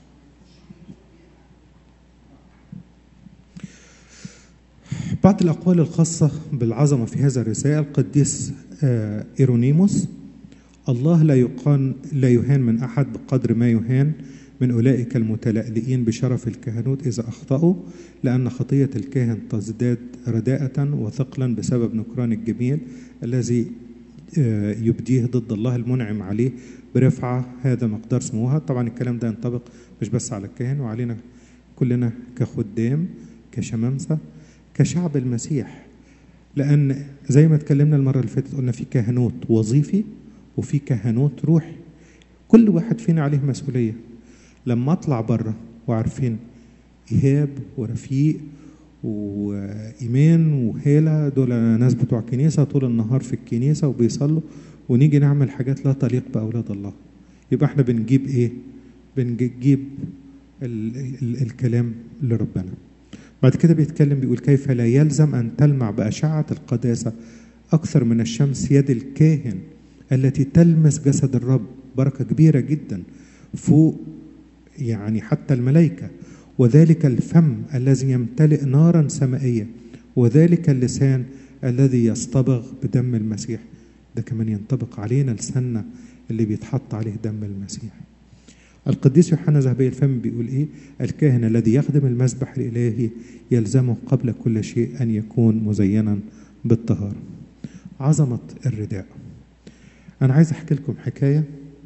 بعض الأقوال الخاصة بالعظمة في هذا الرسالة القديس آه، إيرونيموس الله لا يقان لا يهان من أحد بقدر ما يهان من أولئك المتلألئين بشرف الكهنوت إذا أخطأوا لأن خطية الكاهن تزداد رداءة وثقلا بسبب نكران الجميل الذي آه، يبديه ضد الله المنعم عليه برفعة هذا مقدار سموها طبعا الكلام ده ينطبق مش بس على الكاهن وعلينا كلنا كخدام كشمامسة كشعب المسيح لأن زي ما اتكلمنا المرة اللي فاتت قلنا في كهنوت وظيفي وفي كهنوت روحي كل واحد فينا عليه مسؤولية لما أطلع بره وعارفين إيهاب ورفيق وإيمان وهالة دول ناس بتوع كنيسة طول النهار في الكنيسة وبيصلوا ونيجي نعمل حاجات لا تليق بأولاد الله يبقى احنا بنجيب إيه؟ بنجيب ال ال الكلام لربنا بعد كده بيتكلم بيقول كيف لا يلزم أن تلمع بأشعة القداسة أكثر من الشمس يد الكاهن التي تلمس جسد الرب بركة كبيرة جدا فوق يعني حتى الملائكة وذلك الفم الذي يمتلئ نارا سمائية وذلك اللسان الذي يصطبغ بدم المسيح ده كمان ينطبق علينا لساننا اللي بيتحط عليه دم المسيح القديس يوحنا ذهبي الفم بيقول ايه الكاهن الذي يخدم المذبح الالهي يلزمه قبل كل شيء ان يكون مزينا بالطهاره عظمه الرداء انا عايز احكي لكم حكايه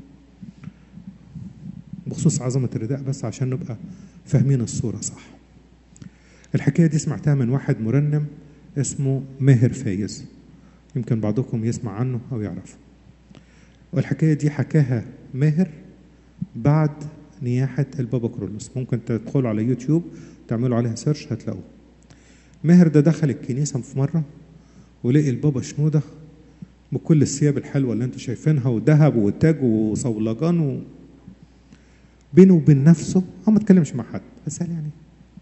بخصوص عظمه الرداء بس عشان نبقى فاهمين الصوره صح الحكايه دي سمعتها من واحد مرنم اسمه ماهر فايز يمكن بعضكم يسمع عنه او يعرفه والحكايه دي حكاها ماهر بعد نياحة البابا كرولوس ممكن تدخلوا على يوتيوب تعملوا عليها سيرش هتلاقوه ماهر ده دخل الكنيسة في مرة ولقي البابا شنودة بكل الثياب الحلوة اللي انتوا شايفينها وذهب وتاج وصولجان و... بينه وبين نفسه هو ما اتكلمش مع حد بس قال يعني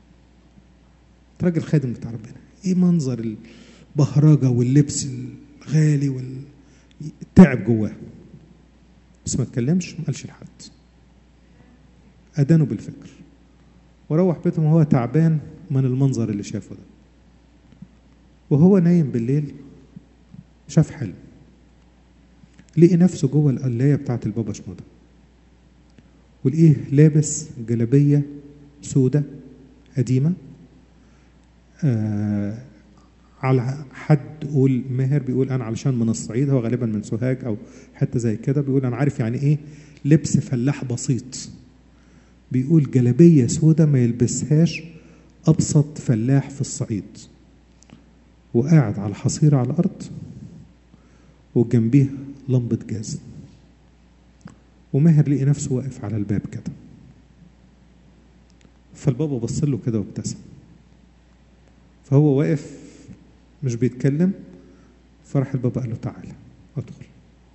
راجل خادم بتاع ربنا ايه منظر البهرجة واللبس الغالي والتعب جواه بس ما اتكلمش ما قالش لحد أدانه بالفكر وروح بيته وهو تعبان من المنظر اللي شافه ده وهو نايم بالليل شاف حلم لقي نفسه جوه القلاية بتاعت البابا شنودة ولقيه لابس جلابية سودة قديمة آه على حد قول ماهر بيقول انا علشان من الصعيد هو غالبا من سوهاج او حته زي كده بيقول انا عارف يعني ايه لبس فلاح بسيط بيقول جلابيه سودة ما يلبسهاش ابسط فلاح في الصعيد وقاعد على حصيره على الارض وجنبيه لمبه جاز وماهر لقي نفسه واقف على الباب كده فالبابا بص له كده وابتسم فهو واقف مش بيتكلم فراح البابا قال له تعالى ادخل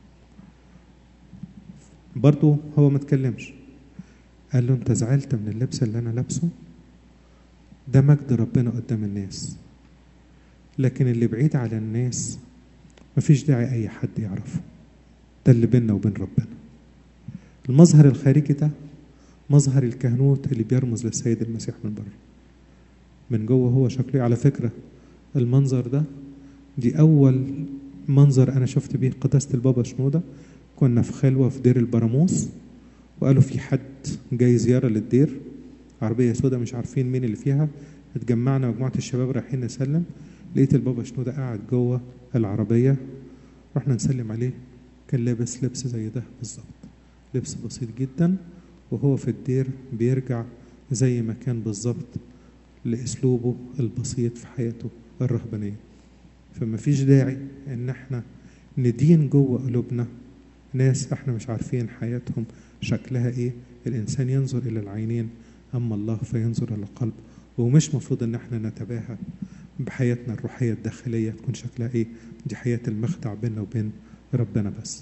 برضه هو ما اتكلمش قال له انت زعلت من اللبس اللي انا لابسه ده مجد ربنا قدام الناس لكن اللي بعيد على الناس مفيش داعي اي حد يعرفه ده اللي بيننا وبين ربنا المظهر الخارجي ده مظهر الكهنوت اللي بيرمز للسيد المسيح من بره من جوه هو شكله على فكره المنظر ده دي أول منظر أنا شفت بيه قداسة البابا شنودة كنا في خلوة في دير البراموس وقالوا في حد جاي زيارة للدير عربية سودة مش عارفين مين اللي فيها اتجمعنا مجموعة الشباب رايحين نسلم لقيت البابا شنودة قاعد جوه العربية رحنا نسلم عليه كان لابس لبس زي ده بالظبط لبس بسيط جدا وهو في الدير بيرجع زي ما كان بالظبط لأسلوبه البسيط في حياته الرهبانية فما فيش داعي ان احنا ندين جوه قلوبنا ناس احنا مش عارفين حياتهم شكلها ايه الانسان ينظر الى العينين اما الله فينظر الى القلب ومش مفروض ان احنا نتباهى بحياتنا الروحيه الداخليه تكون شكلها ايه دي حياه المخدع بيننا وبين ربنا بس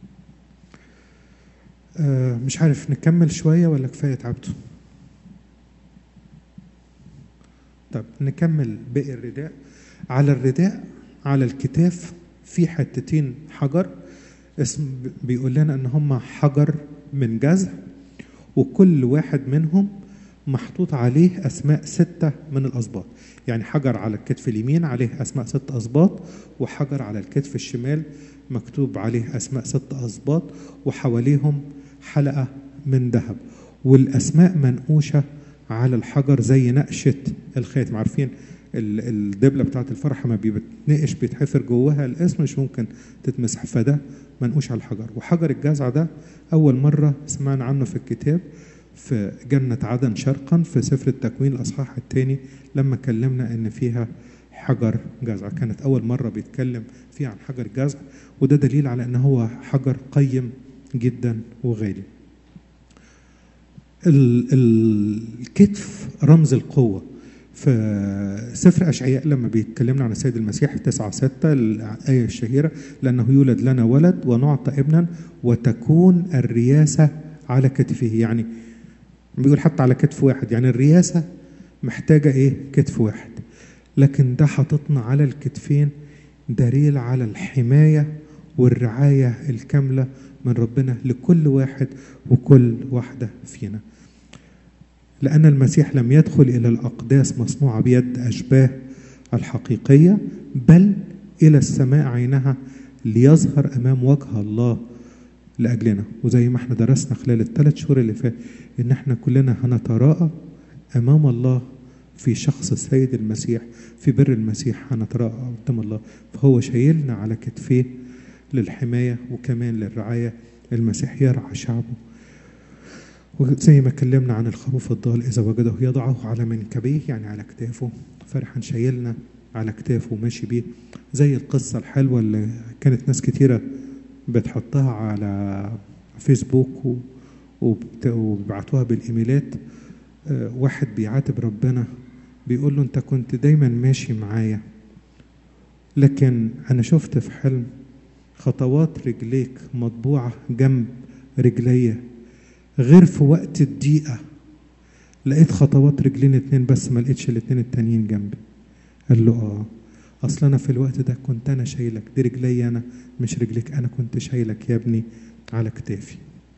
آه مش عارف نكمل شويه ولا كفايه تعبتوا طب نكمل باقي الرداء على الرداء على الكتاف في حتتين حجر اسم بيقول لنا ان هم حجر من جزع وكل واحد منهم محطوط عليه اسماء سته من الاسباط يعني حجر على الكتف اليمين عليه اسماء ست اسباط وحجر على الكتف الشمال مكتوب عليه اسماء ست اسباط وحواليهم حلقه من ذهب والاسماء منقوشه على الحجر زي نقشه الخاتم عارفين الدبله بتاعت الفرحه ما بيتنقش بيتحفر جواها الاسم مش ممكن تتمسح فده منقوش على الحجر وحجر الجزع ده اول مره سمعنا عنه في الكتاب في جنة عدن شرقا في سفر التكوين الأصحاح الثاني لما كلمنا إن فيها حجر جزع كانت أول مرة بيتكلم فيها عن حجر جزع وده دليل على إن هو حجر قيم جدا وغالي الكتف رمز القوة في سفر أشعياء لما بيتكلمنا عن السيد المسيح تسعة ستة الآية الشهيرة لأنه يولد لنا ولد ونعطى ابنا وتكون الرياسة على كتفه يعني بيقول حتى على كتف واحد يعني الرياسة محتاجة إيه كتف واحد لكن ده حاططنا على الكتفين دليل على الحماية والرعاية الكاملة من ربنا لكل واحد وكل واحدة فينا لأن المسيح لم يدخل إلى الأقداس مصنوعة بيد أشباه الحقيقية بل إلى السماء عينها ليظهر أمام وجه الله لأجلنا وزي ما احنا درسنا خلال الثلاث شهور اللي فات إن احنا كلنا هنتراءى أمام الله في شخص السيد المسيح في بر المسيح هنتراءى قدام الله فهو شايلنا على كتفيه للحماية وكمان للرعاية المسيح يرعى شعبه وزي ما اتكلمنا عن الخروف الضال إذا وجده يضعه على منكبيه يعني على كتافه فرحا شايلنا على كتافه وماشي بيه زي القصة الحلوة اللي كانت ناس كتيرة بتحطها على فيسبوك و- وبت- وبيبعتوها بالإيميلات آه، واحد بيعاتب ربنا بيقول له أنت كنت دايما ماشي معايا لكن أنا شفت في حلم خطوات رجليك مطبوعة جنب رجليا غير في وقت الضيقة لقيت خطوات رجلين اتنين بس ما لقيتش الاتنين التانيين جنبي قال له اه اصل انا في الوقت ده كنت انا شايلك دي رجلي انا مش رجليك انا كنت شايلك يا ابني على كتافي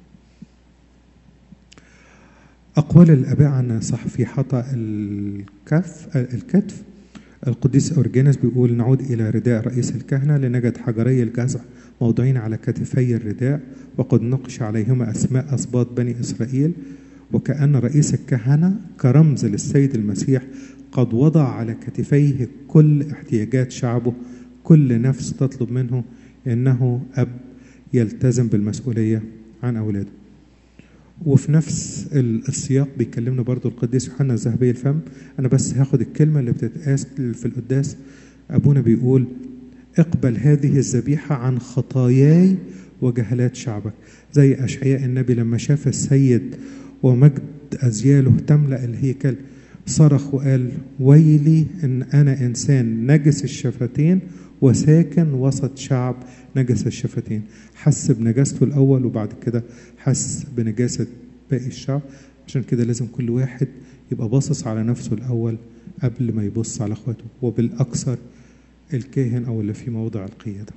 اقوال الاباء عن صحفي حطأ الكف الكتف القديس اورجينس بيقول نعود الى رداء رئيس الكهنه لنجد حجري الجزع موضوعين على كتفي الرداء وقد نقش عليهما اسماء اسباط بني اسرائيل وكأن رئيس الكهنة كرمز للسيد المسيح قد وضع على كتفيه كل احتياجات شعبه كل نفس تطلب منه انه اب يلتزم بالمسؤوليه عن اولاده وفي نفس ال- السياق بيكلمنا برضو القديس يوحنا الذهبي الفم انا بس هاخد الكلمه اللي بتتقاس في القداس ابونا بيقول اقبل هذه الذبيحه عن خطاياي وجهلات شعبك زي اشعياء النبي لما شاف السيد ومجد ازياله تملا الهيكل صرخ وقال ويلي ان انا انسان نجس الشفتين وساكن وسط شعب نجس الشفتين حس بنجاسته الاول وبعد كده حس بنجاسه باقي الشعب عشان كده لازم كل واحد يبقى باصص على نفسه الاول قبل ما يبص على اخواته وبالاكثر الكاهن او اللي في موضع القياده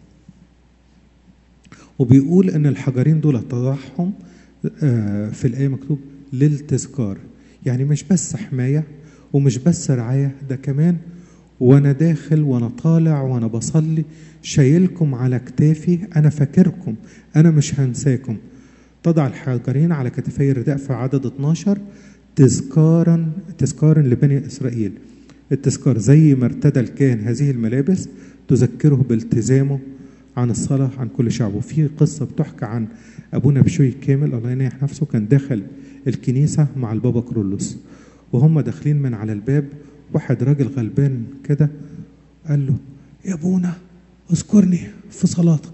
وبيقول ان الحجرين دول تضعهم آه، في الايه مكتوب للتذكار يعني مش بس حمايه ومش بس رعايه ده كمان وانا داخل وانا طالع وانا بصلي شايلكم على كتافي انا فاكركم انا مش هنساكم تضع الحجرين على كتفي الرداء في عدد 12 تذكارا تذكارا لبني اسرائيل التذكار زي ما ارتدى الكاهن هذه الملابس تذكره بالتزامه عن الصلاة عن كل شعبه في قصة بتحكى عن أبونا بشوي كامل الله ينيح نفسه كان داخل الكنيسة مع البابا كرولوس وهم داخلين من على الباب واحد راجل غلبان كده قال له يا ابونا اذكرني في صلاتك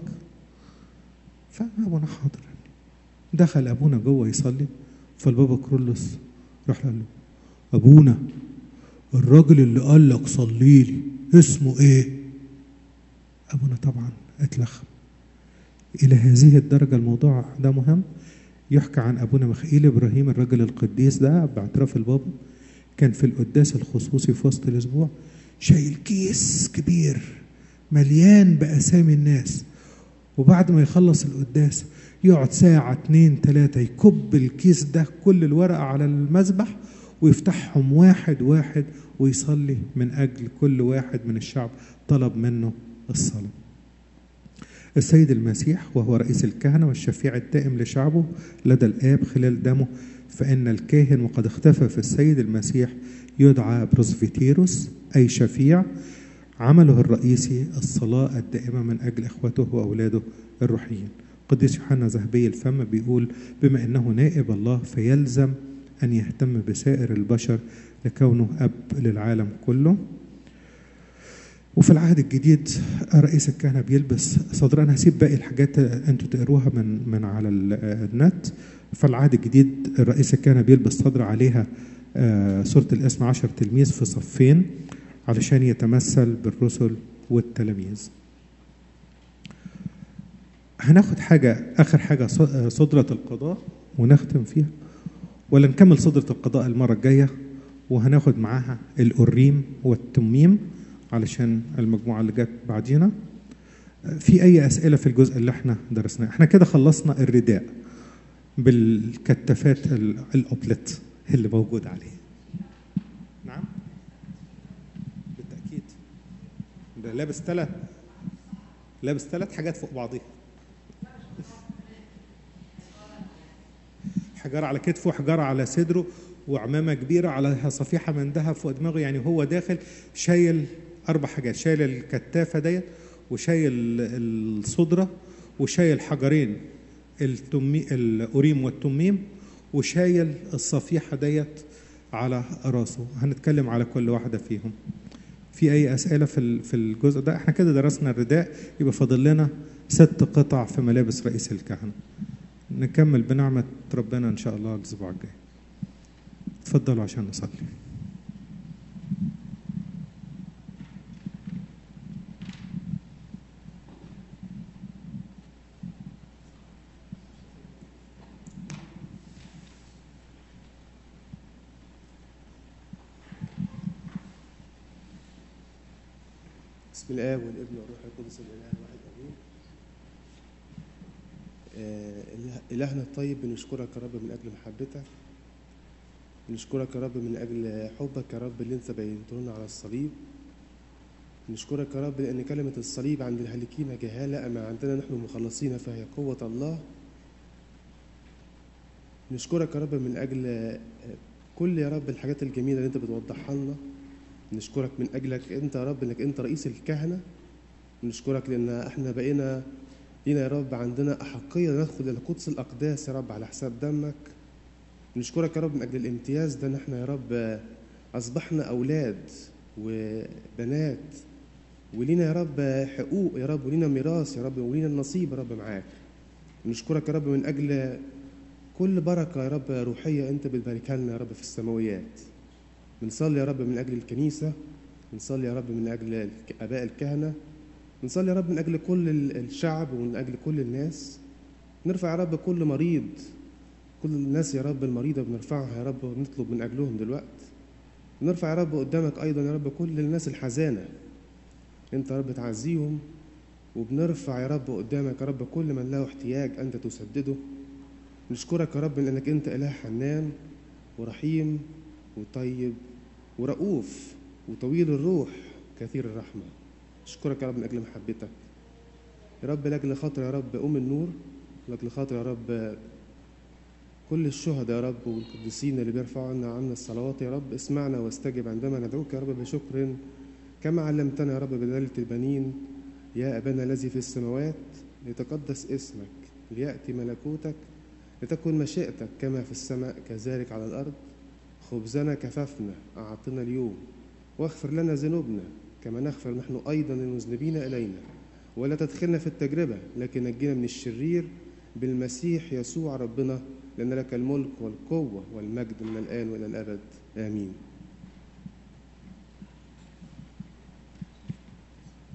فابونا حاضر دخل ابونا جوه يصلي فالبابا كرولوس راح قال له ابونا الراجل اللي قال لك صلي لي اسمه ايه ابونا طبعا اتلخم الى هذه الدرجه الموضوع ده مهم يحكى عن ابونا مخيل ابراهيم الرجل القديس ده باعتراف البابا كان في القداس الخصوصي في وسط الاسبوع شايل كيس كبير مليان باسامي الناس وبعد ما يخلص القداس يقعد ساعة اتنين تلاتة يكب الكيس ده كل الورقة على المذبح ويفتحهم واحد واحد ويصلي من أجل كل واحد من الشعب طلب منه الصلاة السيد المسيح وهو رئيس الكهنة والشفيع الدائم لشعبه لدى الآب خلال دمه فإن الكاهن وقد اختفى في السيد المسيح يدعى بروسفيتيروس أي شفيع عمله الرئيسي الصلاة الدائمة من أجل إخوته وأولاده الروحيين قديس يوحنا ذهبي الفم بيقول بما أنه نائب الله فيلزم أن يهتم بسائر البشر لكونه أب للعالم كله وفي العهد الجديد رئيس الكهنة بيلبس صدر أنا هسيب باقي الحاجات أنتوا تقروها من من على النت في العهد الجديد رئيس الكهنة بيلبس صدر عليها صورة الاسم عشر تلميذ في صفين علشان يتمثل بالرسل والتلاميذ هناخد حاجة آخر حاجة صدرة القضاء ونختم فيها ولا نكمل صدرة القضاء المرة الجاية وهناخد معاها الأوريم والتميم علشان المجموعة اللي جت بعدينا في أي أسئلة في الجزء اللي احنا درسناه احنا كده خلصنا الرداء بالكتافات ال- الأوبلت اللي موجود عليه نعم بالتأكيد ده لابس ثلاث لابس ثلاث حاجات فوق بعضيها حجارة على كتفه وحجارة على صدره وعمامة كبيرة عليها صفيحة من ذهب فوق دماغه يعني هو داخل شايل أربع حاجات شايل الكتافة ديت وشايل الصدرة وشايل حجرين التمي الأوريم والتميم وشايل الصفيحة ديت على راسه هنتكلم على كل واحدة فيهم في أي أسئلة في ال- في الجزء ده احنا كده درسنا الرداء يبقى فاضل لنا ست قطع في ملابس رئيس الكهنة نكمل بنعمة ربنا إن شاء الله الأسبوع الجاي اتفضلوا عشان نصلي بسم الله والابن والروح القدس الاله الواحد امين آه، إله- الهنا الطيب بنشكرك يا رب من اجل محبتك بنشكرك يا رب من اجل حبك يا رب اللي انت بينته لنا على الصليب نشكرك يا رب لان كلمه الصليب عند الهالكين جهاله اما عندنا نحن مخلصين فهي قوه الله نشكرك يا رب من اجل آه، كل يا رب الحاجات الجميله اللي انت بتوضحها لنا نشكرك من اجلك انت يا رب انك انت رئيس الكهنه نشكرك لان احنا بقينا لينا يا رب عندنا احقيه ندخل الى قدس الاقداس يا رب على حساب دمك نشكرك يا رب من اجل الامتياز ده ان احنا يا رب اصبحنا اولاد وبنات ولينا يا رب حقوق يا رب ولينا ميراث يا رب ولينا النصيب يا رب معاك نشكرك يا رب من اجل كل بركه يا رب روحيه انت بتباركها لنا يا رب في السماويات بنصلي يا رب من أجل الكنيسة بنصلي يا رب من أجل الك- آباء الكهنة بنصلي يا رب من أجل كل ال- الشعب ومن أجل كل الناس نرفع يا رب كل مريض كل الناس يا رب المريضة بنرفعها يا رب ونطلب من أجلهم دلوقتي نرفع يا رب قدامك أيضا يا رب كل الناس الحزانة أنت يا رب تعزيهم وبنرفع يا رب قدامك يا رب كل من له احتياج أنت تسدده نشكرك يا رب لأنك أنت إله حنان ورحيم وطيب ورؤوف وطويل الروح كثير الرحمة أشكرك يا رب من أجل محبتك يا رب لأجل خاطر يا رب أم النور لأجل خاطر يا رب كل الشهداء يا رب والقديسين اللي بيرفعوا عنا عنا الصلوات يا رب اسمعنا واستجب عندما ندعوك يا رب بشكر كما علمتنا يا رب بدلة البنين يا أبانا الذي في السماوات ليتقدس اسمك ليأتي ملكوتك لتكن مشيئتك كما في السماء كذلك على الأرض خبزنا كففنا أعطنا اليوم واغفر لنا ذنوبنا كما نغفر نحن أيضا للمذنبين إلينا ولا تدخلنا في التجربة لكن نجينا من الشرير بالمسيح يسوع ربنا لأن لك الملك والقوة والمجد من الآن وإلى الأبد آمين